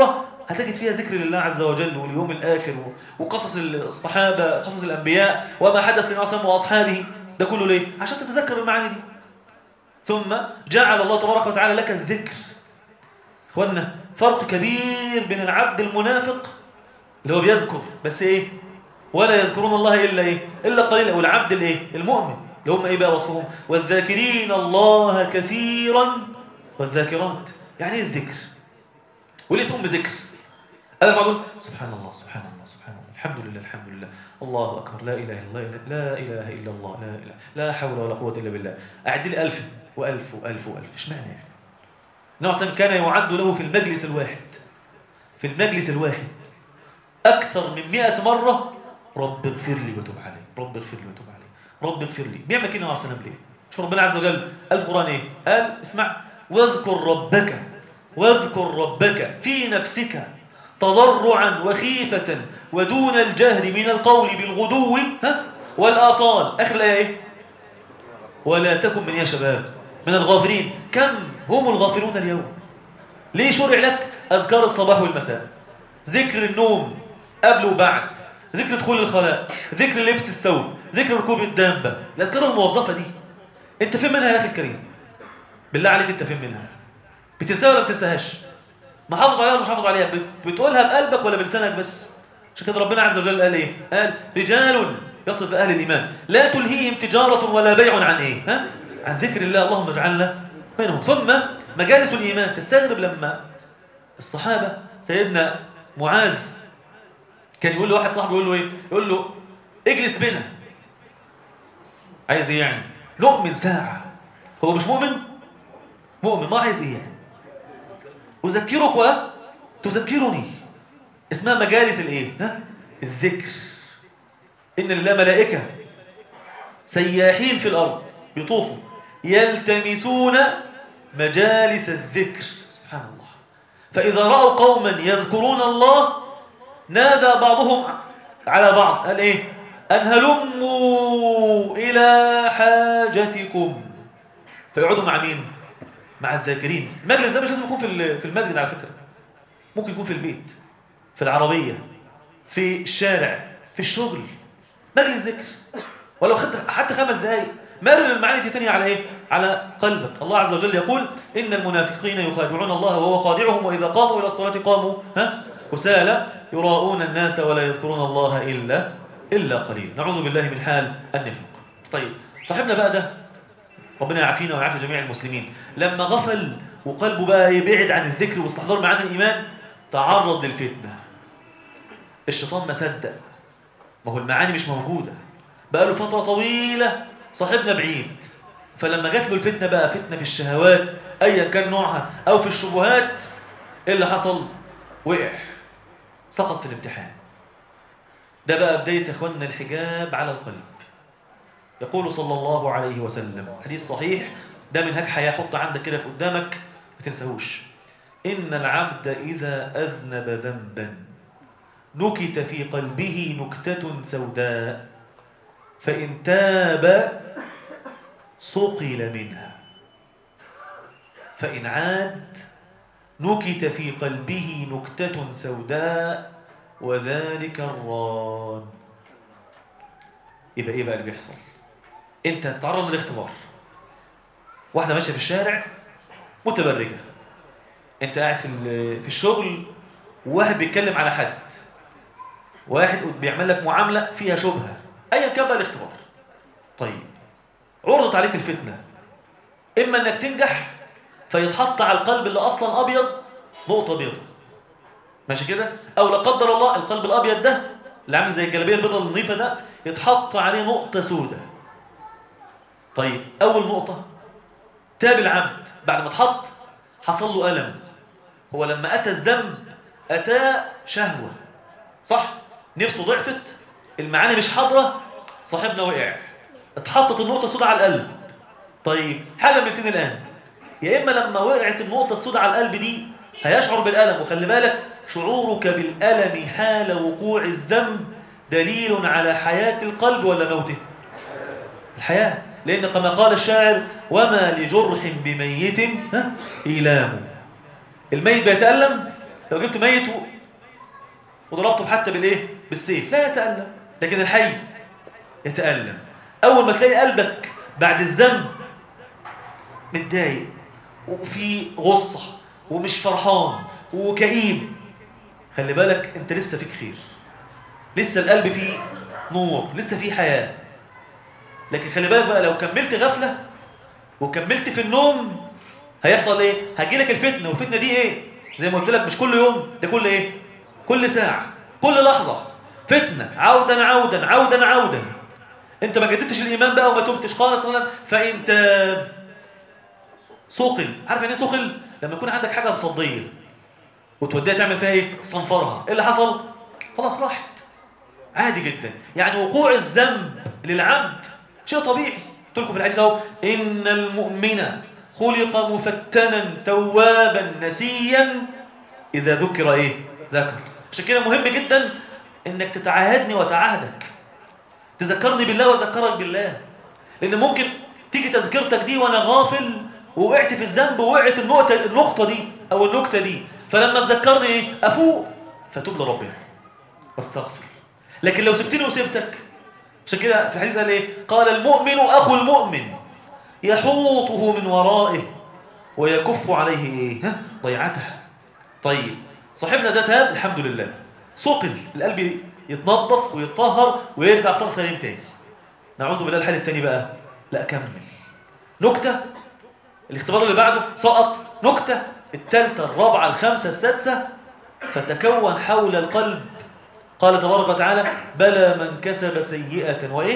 هتجد فيها ذكر لله عز وجل واليوم الآخر وقصص الصحابة قصص الأنبياء وما حدث لنبي صلى وأصحابه ده كله ليه؟ عشان تتذكر المعاني دي ثم جعل الله تبارك وتعالى لك الذكر اخوانا فرق كبير بين العبد المنافق اللي هو بيذكر بس ايه ولا يذكرون الله الا ايه الا قليلا والعبد الايه المؤمن اللي هم ايه بقى وصفهم والذاكرين الله كثيرا والذاكرات يعني ايه الذكر وليه اسمهم بذكر انا بقول سبحان الله سبحان الله سبحان الله الحمد لله الحمد لله الله اكبر لا اله الا الله لا اله الا الله لا اله لا حول ولا قوه الا بالله اعد لي 1000 و1000 و1000 و1000 اشمعنى يعني النبي صلى كان يعد له في المجلس الواحد في المجلس الواحد أكثر من مئة مرة رب اغفر لي وتب علي رب اغفر لي وتب علي رب اغفر لي بيعمل كده عليه السلام ليه شوف ربنا عز وجل قال في القرآن ايه قال اسمع واذكر ربك واذكر ربك في نفسك تضرعا وخيفة ودون الجهر من القول بالغدو ها والآصال آخر الآية ايه ولا تكن من يا شباب من الغافلين كم هم الغافلون اليوم ليه شرع لك أذكار الصباح والمساء ذكر النوم قبل وبعد ذكر دخول الخلاء ذكر لبس الثوب ذكر ركوب الدابة الأذكار الموظفة دي أنت فين منها يا أخي الكريم بالله عليك أنت فين منها بتنساها ولا بتنساهاش محافظ عليها ولا مش محافظ عليها بتقولها بقلبك ولا بلسانك بس عشان كده ربنا عز وجل قال ايه قال رجال يصف اهل الايمان لا تلهيهم تجاره ولا بيع عن ايه ها عن ذكر الله اللهم اجعلنا منهم ثم مجالس الايمان تستغرب لما الصحابه سيدنا معاذ كان يقول لواحد صاحبه يقول له ايه يقول له اجلس بنا عايز ايه يعني نؤمن ساعه هو مش مؤمن مؤمن ما عايز ايه يعني اذكرك وتذكرني اسمها مجالس الايه ها الذكر ان لله ملائكه سياحين في الارض بيطوفوا يلتمسون مجالس الذكر سبحان الله فاذا راوا قوما يذكرون الله نادى بعضهم على بعض قال ايه ان هلموا الى حاجتكم فيقعدوا مع مين مع الذاكرين المجلس ده مش لازم يكون في في المسجد على فكره ممكن يكون في البيت في العربيه في الشارع في الشغل مجلس ذكر ولو خدت حتى خمس دقائق مرر المعاني دي تانية على ايه على قلبك الله عز وجل يقول ان المنافقين يخادعون الله وهو خادعهم واذا قاموا الى الصلاه قاموا ها كسالى يراؤون الناس ولا يذكرون الله الا الا قليل نعوذ بالله من حال النفاق طيب صاحبنا بقى ده ربنا يعافينا ويعافي جميع المسلمين لما غفل وقلبه بقى يبعد عن الذكر واستحضار معاني الايمان تعرض للفتنه الشيطان ما صدق ما هو المعاني مش موجوده بقى له فتره طويله صاحبنا بعيد فلما جات له الفتنه بقى فتنه في الشهوات ايا كان نوعها او في الشبهات ايه اللي حصل وقع سقط في الامتحان ده بقى بدايه يا اخواننا الحجاب على القلب يقول صلى الله عليه وسلم حديث صحيح ده منهج حياه حط عندك كده في قدامك ما تنساهوش ان العبد اذا اذنب ذنبا نكت في قلبه نكته سوداء فإن تاب صقل منها فإن عاد نكت في قلبه نكتة سوداء وذلك الران يبقى ايه بقى اللي بيحصل انت هتتعرض للاختبار واحده ماشيه في الشارع متبرجه انت قاعد في في الشغل وواحد بيتكلم على حد واحد بيعمل لك معامله فيها شبهه ايا كان بقى الاختبار طيب عرضت عليك الفتنه اما انك تنجح فيتحط على القلب اللي اصلا ابيض نقطه بيضاء ماشي كده او لا قدر الله القلب الابيض ده اللي عامل زي الجلابيه البيضاء النظيفه ده يتحط عليه نقطه سوداء طيب اول نقطه تاب العبد بعد ما اتحط حصل له الم هو لما اتى الذنب اتاه شهوه صح نفسه ضعفت المعاني مش حاضره صاحبنا وقع اتحطت النقطه السوداء على القلب طيب حاجه من الاثنين الان يا اما لما وقعت النقطه السوداء على القلب دي هيشعر بالالم وخلي بالك شعورك بالالم حال وقوع الذنب دليل على حياه القلب ولا موته الحياه لان كما قال الشاعر وما لجرح بميت ايلام الميت بيتالم لو جبت ميت وضربتم حتى بالايه بالسيف لا يتألم لكن الحي يتألم اول ما تلاقي قلبك بعد الذنب متضايق وفي غصة ومش فرحان وكئيب خلي بالك انت لسه فيك خير لسه القلب فيه نور لسه فيه حياة لكن خلي بالك بقى لو كملت غفلة وكملت في النوم هيحصل ايه هجيلك الفتنة والفتنة دي ايه زي ما قلت لك مش كل يوم ده كل ايه كل ساعة كل لحظة فتنة عودا عودا عودا عودا انت ما جددتش الايمان بقى وما تبتش قال صلى الله عليه وسلم فانت سوقل عارف يعني ايه سوقل لما يكون عندك حاجة مصدية وتوديها تعمل فيها ايه صنفرها ايه اللي حصل خلاص راحت عادي جدا يعني وقوع الذنب للعبد شيء طبيعي قلت لكم في الحديث اهو ان المؤمن خلق مفتنا توابا نسيا اذا ذكر ايه ذكر عشان كده مهم جدا انك تتعاهدني وتعاهدك تذكرني بالله واذكرك بالله لان ممكن تيجي تذكرتك دي وانا غافل ووقعت في الذنب ووقعت النقطه النقطه دي او النكته دي فلما تذكرني ايه افوق فتوب لربنا واستغفر لكن لو سبتني وسبتك عشان كده في الحديث قال ايه قال المؤمن اخو المؤمن يحوطه من ورائه ويكف عليه ايه ها ضيعته طيب صاحبنا ده تاب الحمد لله سقل القلب يتنظف ويتطهر ويرجع صار سليم تاني نعوذ بالله الحال التاني بقى لا كمل نكته الاختبار اللي بعده سقط نكته الثالثه الرابعه الخامسه السادسه فتكون حول القلب قال تبارك وتعالى بلى من كسب سيئة وإيه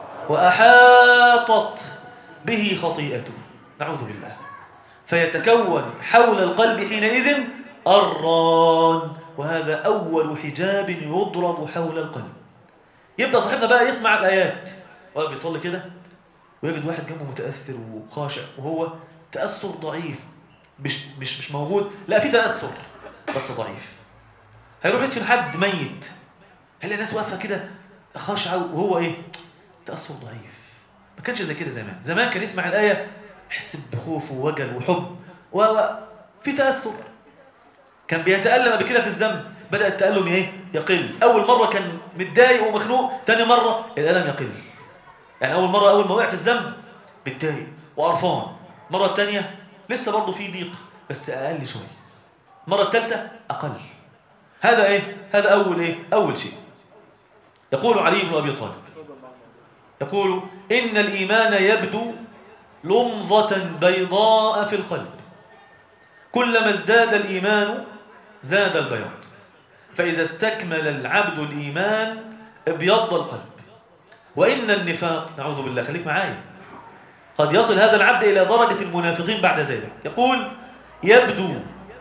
وأحاطت به خطيئته نعوذ بالله فيتكون حول القلب حينئذ الران وهذا أول حجاب يضرب حول القلب يبدأ صاحبنا بقى يسمع الآيات وهو بيصلي كده ويجد واحد جنبه متأثر وخاشع وهو تأثر ضعيف مش مش مش موجود لا في تأثر بس ضعيف هيروح يدفن حد ميت هل الناس واقفه كده خاشعه وهو ايه تاثر ضعيف ما كانش زي كده زمان زمان كان يسمع الايه يحس بخوف ووجل وحب و في تاثر كان بيتالم قبل كده في الذنب بدا التالم ايه يقل اول مره كان متضايق ومخنوق ثاني مره الالم يقل يعني اول مره اول ما وقع في الذنب بيتضايق وقرفان المره الثانيه لسه برضه في ضيق بس اقل شويه المره الثالثه اقل هذا ايه هذا اول ايه اول شيء يقول علي بن أبي طالب يقول إن الإيمان يبدو لمضة بيضاء في القلب كلما ازداد الإيمان زاد البياض فإذا استكمل العبد الإيمان ابيض القلب وإن النفاق نعوذ بالله خليك معايا قد يصل هذا العبد إلى درجة المنافقين بعد ذلك يقول يبدو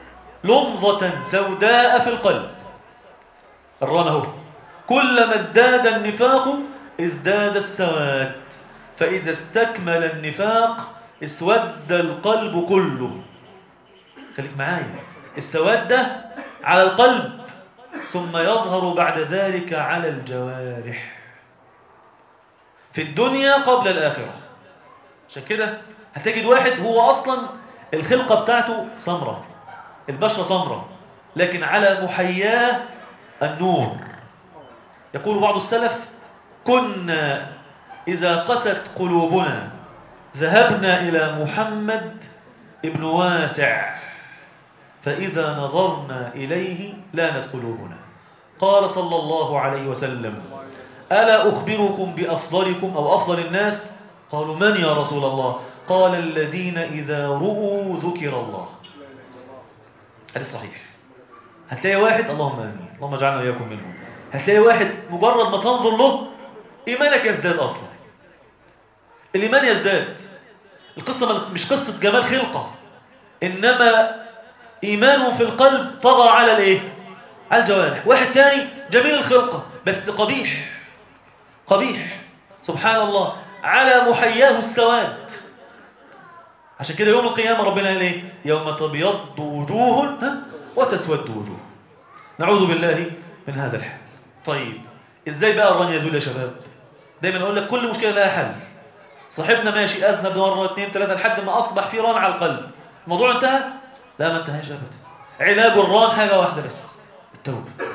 لمضة سوداء في القلب الرانه كلما ازداد النفاق ازداد السواد فإذا استكمل النفاق اسود القلب كله خليك معايا السواد ده على القلب ثم يظهر بعد ذلك على الجوارح في الدنيا قبل الآخرة عشان كده هتجد واحد هو أصلا الخلقة بتاعته سمرة البشرة سمرة لكن على محياه النور يقول بعض السلف كنا إذا قست قلوبنا ذهبنا إلى محمد ابن واسع فإذا نظرنا إليه لانت قلوبنا قال صلى الله عليه وسلم ألا أخبركم بأفضلكم أو أفضل الناس قالوا من يا رسول الله قال الذين إذا رؤوا ذكر الله هذا صحيح هتلاقي واحد اللهم آمين اللهم اجعلنا وإياكم منهم هتلاقي واحد مجرد ما تنظر له إيمانك يزداد أصلا الإيمان يزداد القصة مش قصة جمال خلقة إنما إيمانه في القلب طغى على الإيه؟ على الجوارح واحد تاني جميل الخلقة بس قبيح قبيح سبحان الله على محياه السواد عشان كده يوم القيامة ربنا قال إيه؟ يوم تبيض وجوه وتسود وجوه نعوذ بالله من هذا الحال طيب ازاي بقى الران يزول يا شباب دايما اقول لك كل مشكله لها حل صاحبنا ماشي اذنب مره اثنين ثلاثه لحد ما اصبح في ران على القلب الموضوع انتهى لا ما انتهاش ابدا علاج الران حاجه واحده بس التوبه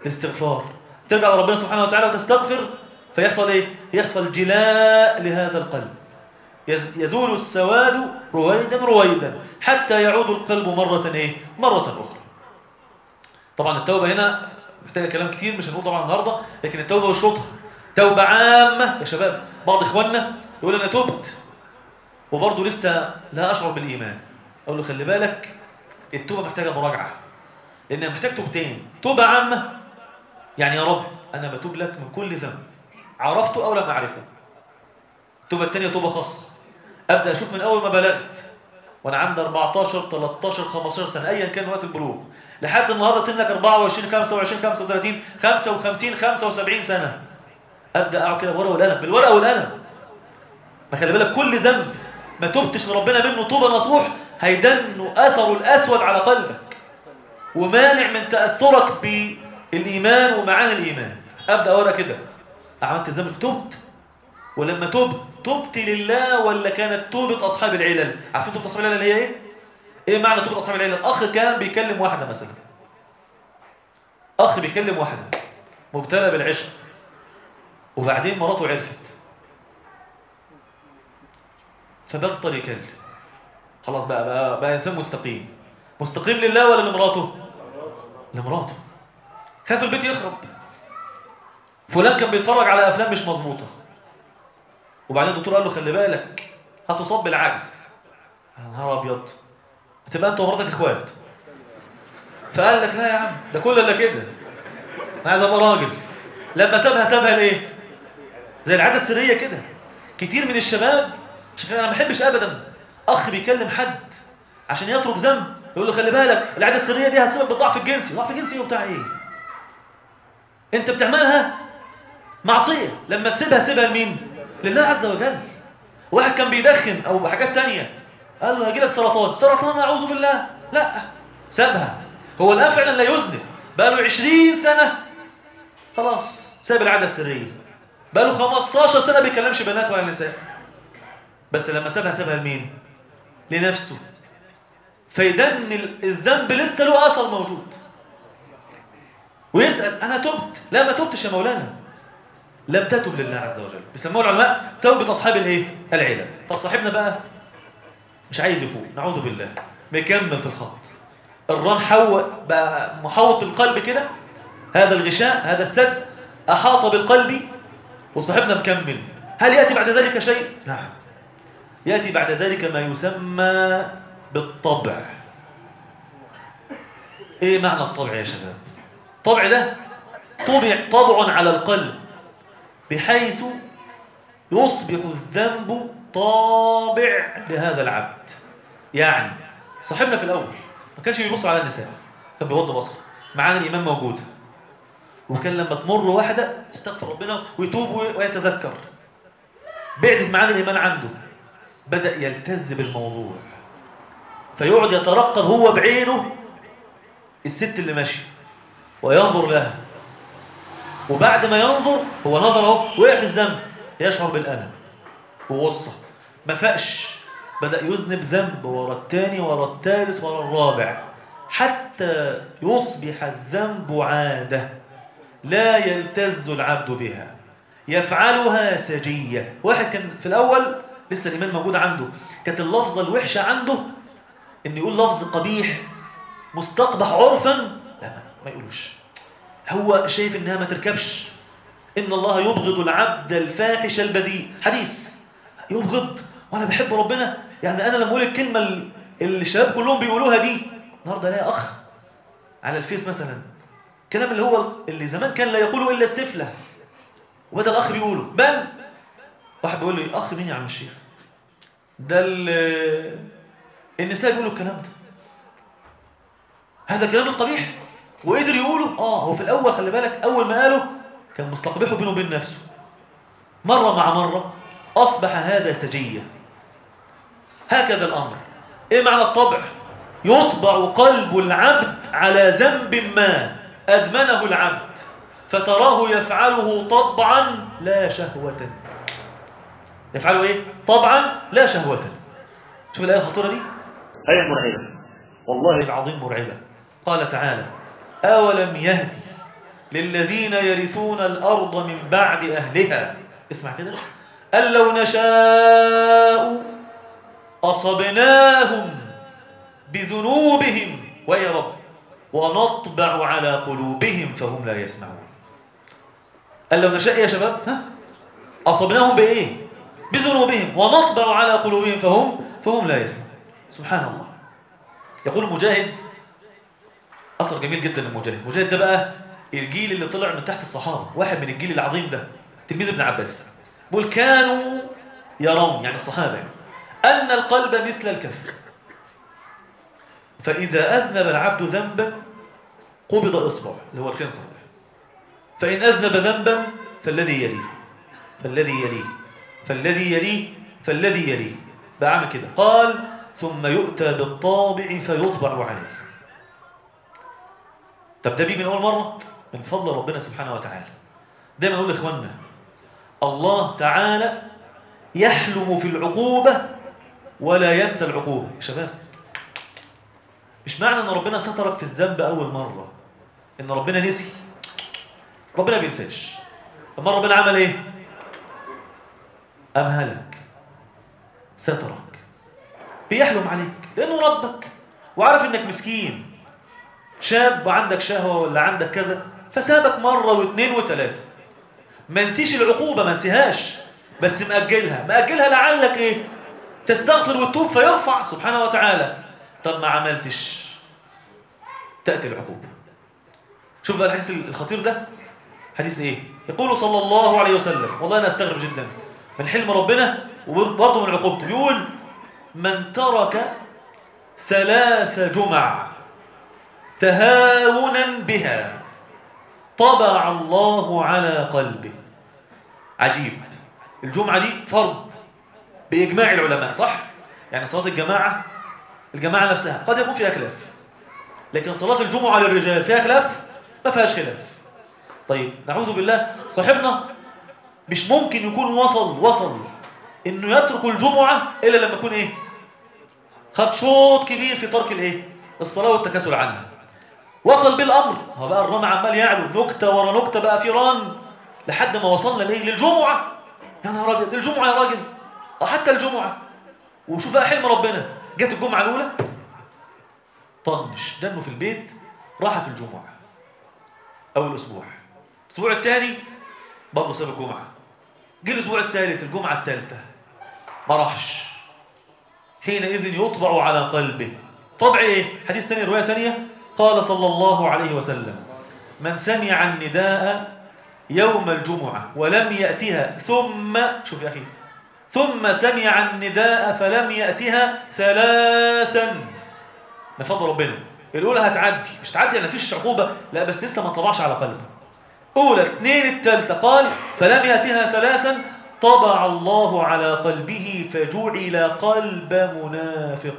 الاستغفار ترجع لربنا سبحانه وتعالى وتستغفر فيحصل ايه يحصل جلاء لهذا القلب يزول السواد رويدا رويدا حتى يعود القلب مرة ايه مرة اخرى طبعا التوبة هنا محتاجة كلام كتير مش هنقول طبعا النهاردة لكن التوبة والشطر توبة عامة يا شباب بعض اخواننا يقول انا تبت وبرضه لسه لا اشعر بالايمان اقول له خلي بالك التوبة محتاجة مراجعة لانها محتاج توبتين توبة عامة يعني يا رب انا بتوب لك من كل ذنب عرفته او لم اعرفه التوبة الثانية توبة خاصة ابدا اشوف من اول ما بلغت وانا عندي 14 13 15 سنة ايا كان وقت البلوغ لحد النهارده سنك 24 25 35 55 75 سنة ابدا اقعد كده بالورقه والقلم بالورقه والقلم ما خلي بالك كل ذنب ما تبتش لربنا منه توبه نصوح هيدن اثره الاسود على قلبك ومانع من تاثرك بالايمان ومعاني الايمان ابدا ورقه كده عملت ذنب تبت ولما تبت تبت لله ولا كانت توبه اصحاب العلل عارفين توبه اصحاب العلل هي ايه ايه معنى توبه اصحاب العلل اخ كان بيكلم واحده مثلا اخ بيكلم واحده مبتلى بالعشق وبعدين مراته عرفت فبطل يكلم خلاص بقى بقى, بقى انسان مستقيم مستقيم لله ولا لمراته لمراته خاف البيت يخرب فلان كان بيتفرج على افلام مش مظبوطه وبعدين الدكتور قال له خلي بالك هتصاب بالعجز نهار ابيض هتبقى انت ومراتك اخوات فقال لك لا يا عم ده كل الا كده انا عايز ابقى راجل لما سابها سابها ليه زي العاده السريه كده كتير من الشباب عشان انا ما بحبش ابدا اخ بيكلم حد عشان يترك ذنب يقول له خلي بالك العاده السريه دي هتسبب بالضعف الجنسي ضعف الجنسي وبتاع ايه انت بتعملها معصيه لما تسيبها سيبها لمين لله عز وجل واحد كان بيدخن او حاجات تانية قال له هيجي لك سرطان سرطان اعوذ بالله لا سابها هو الان فعلا لا يذنب بقى له 20 سنه خلاص ساب العاده السريه بقى له 15 سنه بيكلمش بنات ولا نساء بس لما سابها سابها لمين لنفسه فيدن الذنب لسه له اثر موجود ويسال انا تبت لا ما تبتش يا مولانا لم تتب لله عز وجل بيسموها العلماء توبه اصحاب الايه العلل طب صاحبنا بقى مش عايز يفوق نعوذ بالله مكمل في الخط الران حو بقى محوط القلب كده هذا الغشاء هذا السد احاط بالقلب وصاحبنا مكمل هل ياتي بعد ذلك شيء نعم يأتي بعد ذلك ما يسمى بالطبع ايه معنى الطبع يا شباب الطبع ده طبع طبع على القلب بحيث يصبح الذنب طابع لهذا العبد يعني صاحبنا في الأول ما كانش بيبص على النساء كان بيغض بصره معانا الإيمان موجود وكان لما تمر واحدة استغفر ربنا ويتوب ويتذكر بعدت معانا الإيمان عنده بدأ يلتز بالموضوع فيقعد يترقب هو بعينه الست اللي ماشيه وينظر لها وبعد ما ينظر هو نظر اهو وقع في الذنب يشعر بالألم وغصة ما فاقش بدأ يذنب ذنب ورا الثاني ورا الثالث ورا الرابع حتى يصبح الذنب عادة لا يلتز العبد بها يفعلها سجية واحد كان في الأول لسه الإيمان موجود عنده كانت اللفظة الوحشة عنده إن يقول لفظ قبيح مستقبح عرفا لا ما يقولوش هو شايف إنها ما تركبش إن الله يبغض العبد الفاحش البذيء حديث يبغض وأنا بحب ربنا يعني أنا لما أقول الكلمة اللي الشباب كلهم بيقولوها دي النهارده الاقي أخ على الفيس مثلا الكلام اللي هو اللي زمان كان لا يقوله إلا السفلة وبدأ الأخ بيقوله بل واحد بيقول لي اخ مين يا عم الشيخ ده النساء بيقولوا الكلام ده هذا كلام القبيح وقدر يقوله اه هو في الاول خلي بالك اول ما قاله كان مستقبحه بينه وبين نفسه مره مع مره اصبح هذا سجيه هكذا الامر ايه معنى الطبع يطبع قلب العبد على ذنب ما ادمنه العبد فتراه يفعله طبعا لا شهوه يفعلوا ايه طبعا لا شهوة شوف الآية الخطيرة دي آية مرعبة والله العظيم مرعبة قال تعالى أولم يهدي للذين يرثون الأرض من بعد أهلها اسمع كده قال لو نشاء أصبناهم بذنوبهم ويا رب ونطبع على قلوبهم فهم لا يسمعون قال لو نشاء يا شباب ها أصبناهم بإيه بذنوبهم ونطبع على قلوبهم فهم فهم لا يسمعون سبحان الله يقول مجاهد أثر جميل جدا للمجاهد مجاهد ده بقى الجيل اللي طلع من تحت الصحابة واحد من الجيل العظيم ده تلميذ ابن عباس بيقول كانوا يرون يعني الصحابة يعني أن القلب مثل الكف فإذا أذنب العبد ذنبا قبض إصبع اللي هو الخنصر فإن أذنب ذنبا فالذي يليه فالذي يليه فالذي يليه فالذي يليه بعمل كده قال ثم يؤتى بالطابع فيطبع عليه طب ده بيه من أول مرة من فضل ربنا سبحانه وتعالى دايما نقول لإخواننا الله تعالى يحلم في العقوبة ولا ينسى العقوبة يا شباب مش معنى ان ربنا سترك في الذنب اول مرة ان ربنا نسي ربنا بينساش اما ربنا عمل ايه امهلك سترك بيحلم عليك لانه ربك وعارف انك مسكين شاب وعندك شهوة ولا عندك كذا فسابك مرة واثنين وثلاثة ما نسيش العقوبة ما نسيهاش بس مأجلها مأجلها لعلك ايه تستغفر وتتوب فيرفع سبحانه وتعالى طب ما عملتش تأتي العقوبة شوف بقى الحديث الخطير ده حديث ايه يقول صلى الله عليه وسلم والله انا استغرب جدا من حلم ربنا وبرضه من عقوبته يقول من ترك ثلاث جمع تهاونا بها طبع الله على قلبه عجيب الجمعة دي فرض بإجماع العلماء صح؟ يعني صلاة الجماعة الجماعة نفسها قد يكون فيها خلاف لكن صلاة الجمعة للرجال فيها خلاف؟ ما فيهاش خلاف طيب نعوذ بالله صاحبنا مش ممكن يكون وصل وصل انه يترك الجمعة الا لما يكون ايه خد شوط كبير في ترك الايه الصلاة والتكاسل عنها وصل بالامر هو بقى الرمى عمال يعلو نكتة ورا نكتة بقى في ران لحد ما وصلنا لايه للجمعة يا نهار ابيض الجمعة يا راجل حتى الجمعة وشوف بقى حلم ربنا جت الجمعة الأولى طنش دنه في البيت راحت الجمعة أول أسبوع الأسبوع الثاني برضه ساب الجمعة جه الأسبوع الثالث الجمعة الثالثة ما راحش حينئذ يطبع على قلبه طبع إيه؟ حديث ثاني رواية ثانية قال صلى الله عليه وسلم من سمع النداء يوم الجمعة ولم يأتها ثم شوف يا أخي ثم سمع النداء فلم يأتها ثلاثا من فضل ربنا الأولى هتعدي مش تعدي يعني مفيش عقوبة لا بس لسه ما طبعش على قلبه أولى اثنين الثالثة قال فلم يأتها ثلاثا طبع الله على قلبه فجعل قلب منافق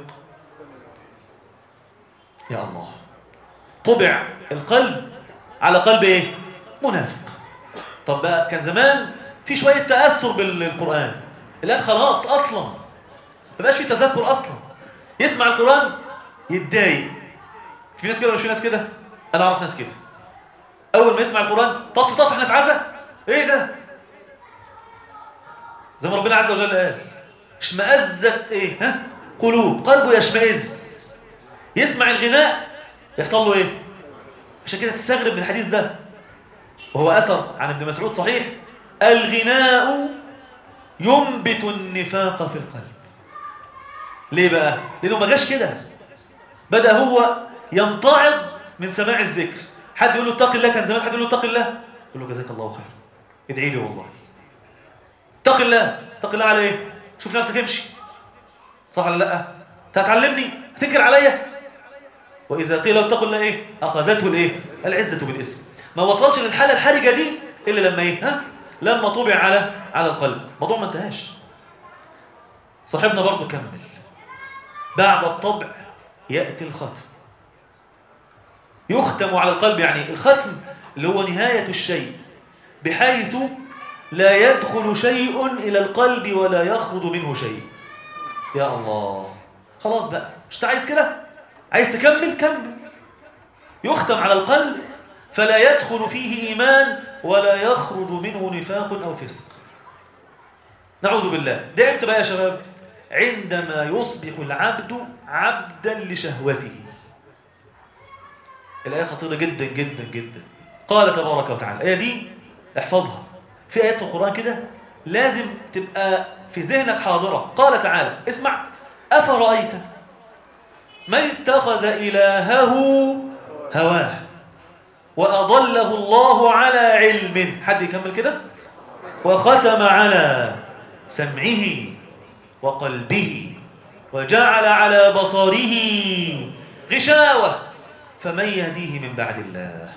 يا الله طبع القلب على قلب ايه منافق طب بقى كان زمان في شوية تأثر بالقرآن الآن خلاص أصلا ما بقاش في تذكر أصلا يسمع القرآن يتضايق في ناس كده ولا في ناس كده أنا أعرف ناس كده أول ما يسمع القرآن طف طف احنا في عزة إيه ده زي ما ربنا عز وجل قال اشمئزت إيه ها قلوب قلبه يشمئز يسمع الغناء يحصل له إيه عشان كده تستغرب من الحديث ده وهو أثر عن ابن مسعود صحيح الغناء ينبت النفاق في القلب ليه بقى؟ لأنه ما جاش كده بدأ هو يمتعض من سماع الذكر حد يقول له اتق الله كان زمان حد يقول له اتق الله يقول له جزاك الله خير ادعي لي والله اتق الله اتق الله على ايه شوف نفسك امشي صح ولا لا انت هتعلمني هتنكر عليا واذا قيل اتقوا الله ايه اخذته الايه العزه بالاسم ما وصلش للحاله الحرجه دي الا لما ايه ها لما طبع على على القلب الموضوع ما انتهاش صاحبنا برضه كمل بعد الطبع ياتي الختم يختم على القلب يعني الختم اللي هو نهايه الشيء بحيث لا يدخل شيء الى القلب ولا يخرج منه شيء يا الله خلاص بقى مش عايز كده عايز تكمل كمل يختم على القلب فلا يدخل فيه إيمان ولا يخرج منه نفاق أو فسق نعوذ بالله ده امتى بقى يا شباب عندما يصبح العبد عبدا لشهوته الآية خطيرة جدا جدا جدا قال تبارك وتعالى الآية دي احفظها في آيات في القرآن كده لازم تبقى في ذهنك حاضرة قال تعالى اسمع أفرأيت من اتخذ إلهه هواه وأضله الله على علم حد يكمل كده وختم على سمعه وقلبه وجعل على بصره غشاوة فمن يهديه من بعد الله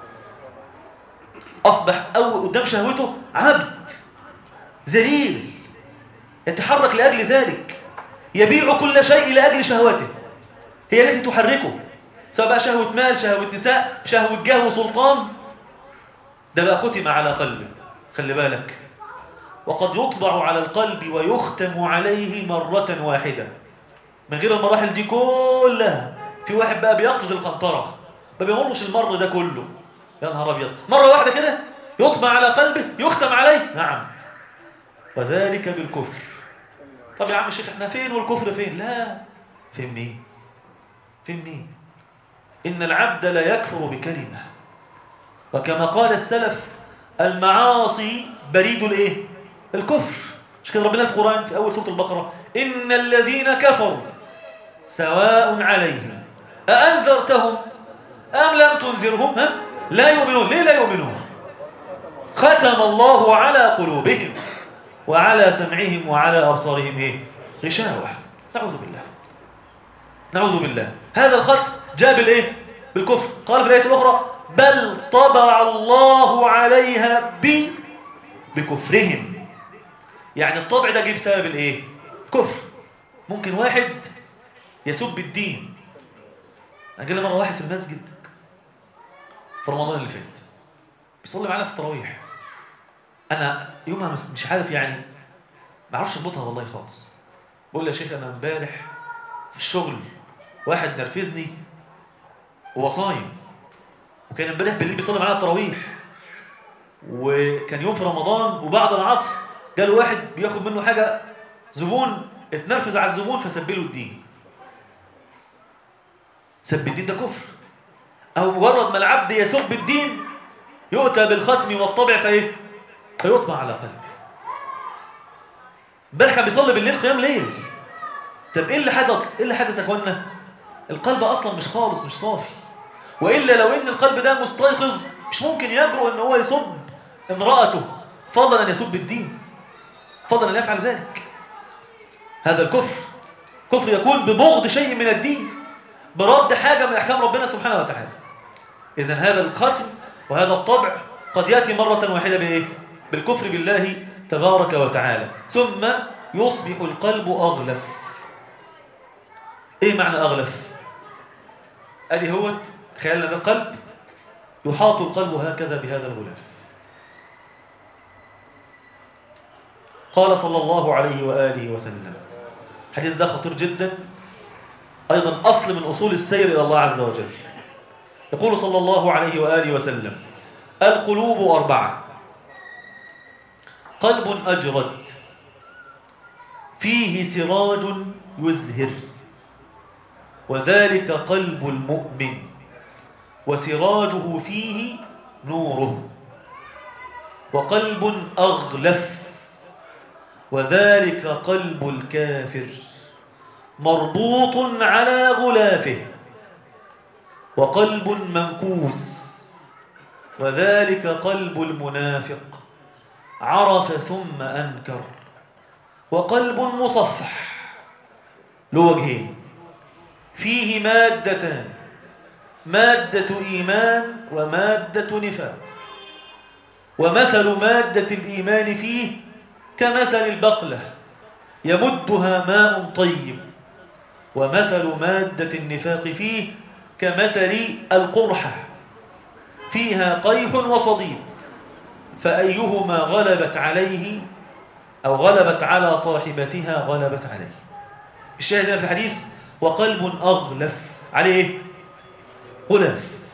أصبح أو قدام شهوته عبد ذليل يتحرك لأجل ذلك يبيع كل شيء لأجل شهوته هي التي تحركه سواء بقى شهوة مال شهوة نساء شهوة جاه وسلطان ده بقى ختم على قلبه خلي بالك وقد يطبع على القلب ويختم عليه مرة واحدة من غير المراحل دي كلها في واحد بقى بيقفز القنطرة ما بيمرش المر ده كله يا نهار ابيض مرة واحدة كده يطبع على قلبه يختم عليه نعم وذلك بالكفر طب يا عم الشيخ احنا فين والكفر فين لا فين مين فين مين إن العبد لا يكفر بكلمة وكما قال السلف المعاصي بريد الايه الكفر مش كده ربنا في القرآن في أول سورة البقرة إن الذين كفروا سواء عليهم أأنذرتهم أم لم تنذرهم ها؟ لا يؤمنون ليه لا يؤمنون ختم الله على قلوبهم وعلى سمعهم وعلى أبصارهم إيه؟ غشاوة نعوذ بالله نعوذ بالله هذا الختم جاء بالإيه؟ بالكفر قال في الآية الأخرى بل طبع الله عليها ب بكفرهم يعني الطبع ده جه بسبب الإيه؟ كفر ممكن واحد يسب الدين أنا جالي مرة واحد في المسجد في رمضان اللي فات بيصلي معانا في التراويح انا يومها مش عارف يعني ما اعرفش اضبطها والله خالص بقول له يا شيخ انا امبارح في الشغل واحد نرفزني وهو صايم وكان امبارح بالليل بيصلي معانا التراويح وكان يوم في رمضان وبعد العصر جاله واحد بياخد منه حاجه زبون اتنرفز على الزبون فسب له الدين سب الدين ده كفر او مجرد ما العبد يسب الدين يؤتى بالختم والطبع فايه فيطبع على قلبه امبارح كان بيصلي بالليل قيام ليل طب ايه اللي حدث ايه اللي حدث يا اخوانا القلب اصلا مش خالص مش صافي والا لو ان القلب ده مستيقظ مش ممكن يجرؤ ان هو يسب امراته فضلا ان يسب الدين فضلا ان يفعل ذلك هذا الكفر كفر يكون ببغض شيء من الدين برد حاجه من احكام ربنا سبحانه وتعالى اذا هذا الختم وهذا الطبع قد ياتي مره واحده بايه بالكفر بالله تبارك وتعالى ثم يصبح القلب أغلف إيه معنى أغلف؟ أدي هو تخيل هذا القلب يحاط القلب هكذا بهذا الغلاف قال صلى الله عليه وآله وسلم الحديث ده خطير جدا أيضا أصل من أصول السير إلى الله عز وجل يقول صلى الله عليه وآله وسلم القلوب أربعة قلب أجرد فيه سراج يزهر وذلك قلب المؤمن وسراجه فيه نوره وقلب أغلف وذلك قلب الكافر مربوط على غلافه وقلب منكوس وذلك قلب المنافق عرف ثم أنكر وقلب مصفح له وجهين فيه مادتان مادة إيمان ومادة نفاق ومثل مادة الإيمان فيه كمثل البقلة يمدها ماء طيب ومثل مادة النفاق فيه كمثل القرحة فيها قيح وصديد فأيهما غلبت عليه أو غلبت على صاحبتها غلبت عليه الشاهد في الحديث وقلب أغلف عليه إيه؟ غلف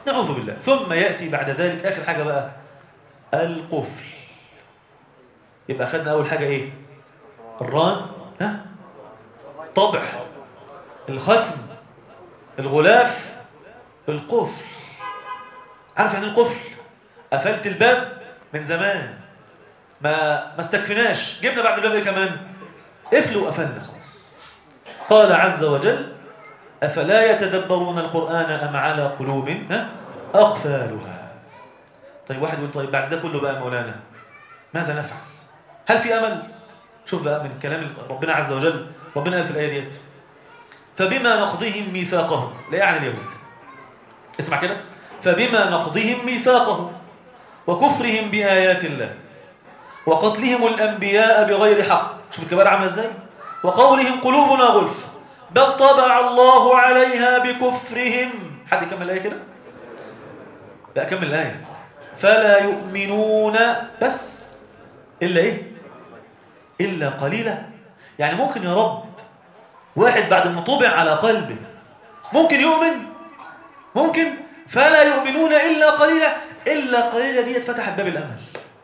نعوذ بالله ثم يأتي بعد ذلك آخر حاجة بقى القفل يبقى أخذنا أول حاجة إيه الران ها طبع الختم الغلاف القفل عارف يعني القفل قفلت الباب من زمان ما ما استكفناش جبنا بعد الباب ايه كمان قفل وقفلنا خلاص قال عز وجل افلا يتدبرون القران ام على قلوب ها اقفالها طيب واحد يقول طيب بعد ده كله بقى مولانا ماذا نفعل هل في امل شوف بقى من كلام ربنا عز وجل ربنا قال في الايه ديت فبما نقضهم ميثاقهم لا يعني اليهود اسمع كده فبما نقضهم ميثاقهم وكفرهم بآيات الله وقتلهم الأنبياء بغير حق شوف الكبار عامله ازاي وقولهم قلوبنا غلف بل طبع الله عليها بكفرهم حد يكمل الآية كده لا كمل الآية فلا يؤمنون بس إلا إيه إلا قليلا يعني ممكن يا رب واحد بعد ما طبع على قلبه ممكن يؤمن ممكن فلا يؤمنون إلا قليلا إلا قليلا دي فتحت باب الأمل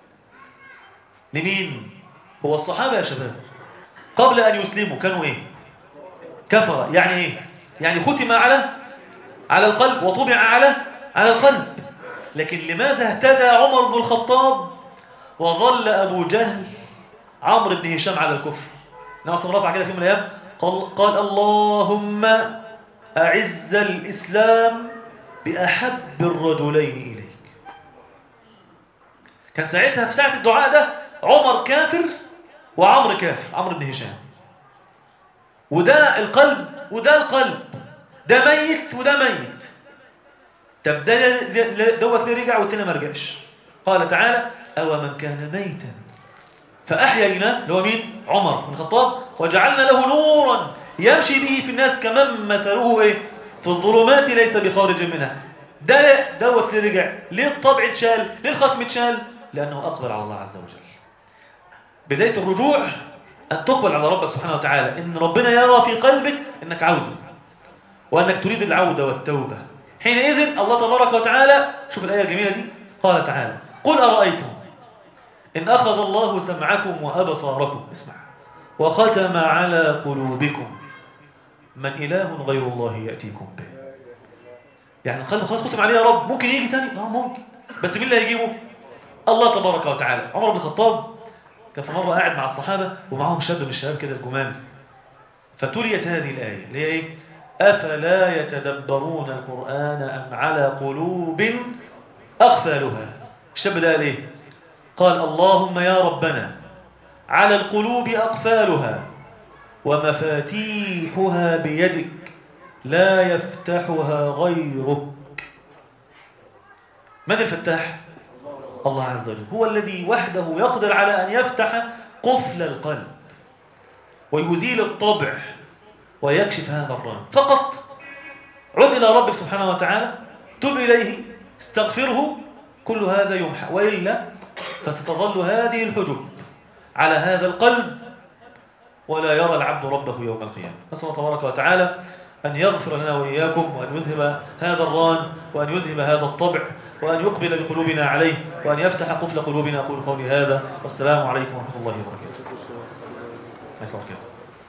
لمين هو الصحابة يا شباب قبل أن يسلموا كانوا إيه كفر يعني إيه يعني ختم على على القلب وطبع على على القلب لكن لماذا اهتدى عمر بن الخطاب وظل أبو جهل عمرو بن هشام على الكفر إنما صلى رفع كده في يوم من الأيام قال, قال اللهم أعز الإسلام بأحب الرجلين إليك كان ساعتها في ساعة الدعاء ده عمر كافر وعمر كافر عمرو بن هشام وده القلب وده القلب ده ميت وده ميت طب ده دوت ليه رجع والتاني ما رجعش قال تعالى أو من كان ميتا فأحيينا اللي هو مين عمر بن الخطاب وجعلنا له نورا يمشي به في الناس كمن مثله ايه في الظلمات ليس بخارج منها ده دوت ليه رجع ليه الطبع اتشال ليه الختم اتشال لأنه أقبل على الله عز وجل بداية الرجوع أن تقبل على ربك سبحانه وتعالى إن ربنا يرى في قلبك إنك عاوزه وأنك تريد العودة والتوبة حينئذ الله تبارك وتعالى شوف الآية الجميلة دي قال تعالى قل أرأيتم إن أخذ الله سمعكم وأبصاركم اسمع وختم على قلوبكم من إله غير الله يأتيكم به يعني القلب خلاص ختم عليه يا رب ممكن يجي تاني اه ممكن بس مين اللي هيجيبه الله تبارك وتعالى عمر بن الخطاب كان في مره قاعد مع الصحابه ومعاهم شاب من الشباب كده الجمال فتليت هذه الايه اللي هي ايه افلا يتدبرون القران ام على قلوب اغفالها الشاب ده قال ايه قال اللهم يا ربنا على القلوب اقفالها ومفاتيحها بيدك لا يفتحها غيرك من الفتاح الله عز وجل هو الذي وحده يقدر على أن يفتح قفل القلب ويزيل الطبع ويكشف هذا الران فقط عد إلى ربك سبحانه وتعالى تب إليه استغفره كل هذا يمحى وإلا فستظل هذه الحجب على هذا القلب ولا يرى العبد ربه يوم القيامة نسأل الله تبارك وتعالى أن يغفر لنا وإياكم وأن يذهب هذا الران وأن يذهب هذا الطبع وأن يقبل بقلوبنا عليه وأن يفتح قفل قلوبنا أقول قولي هذا والسلام عليكم ورحمة الله وبركاته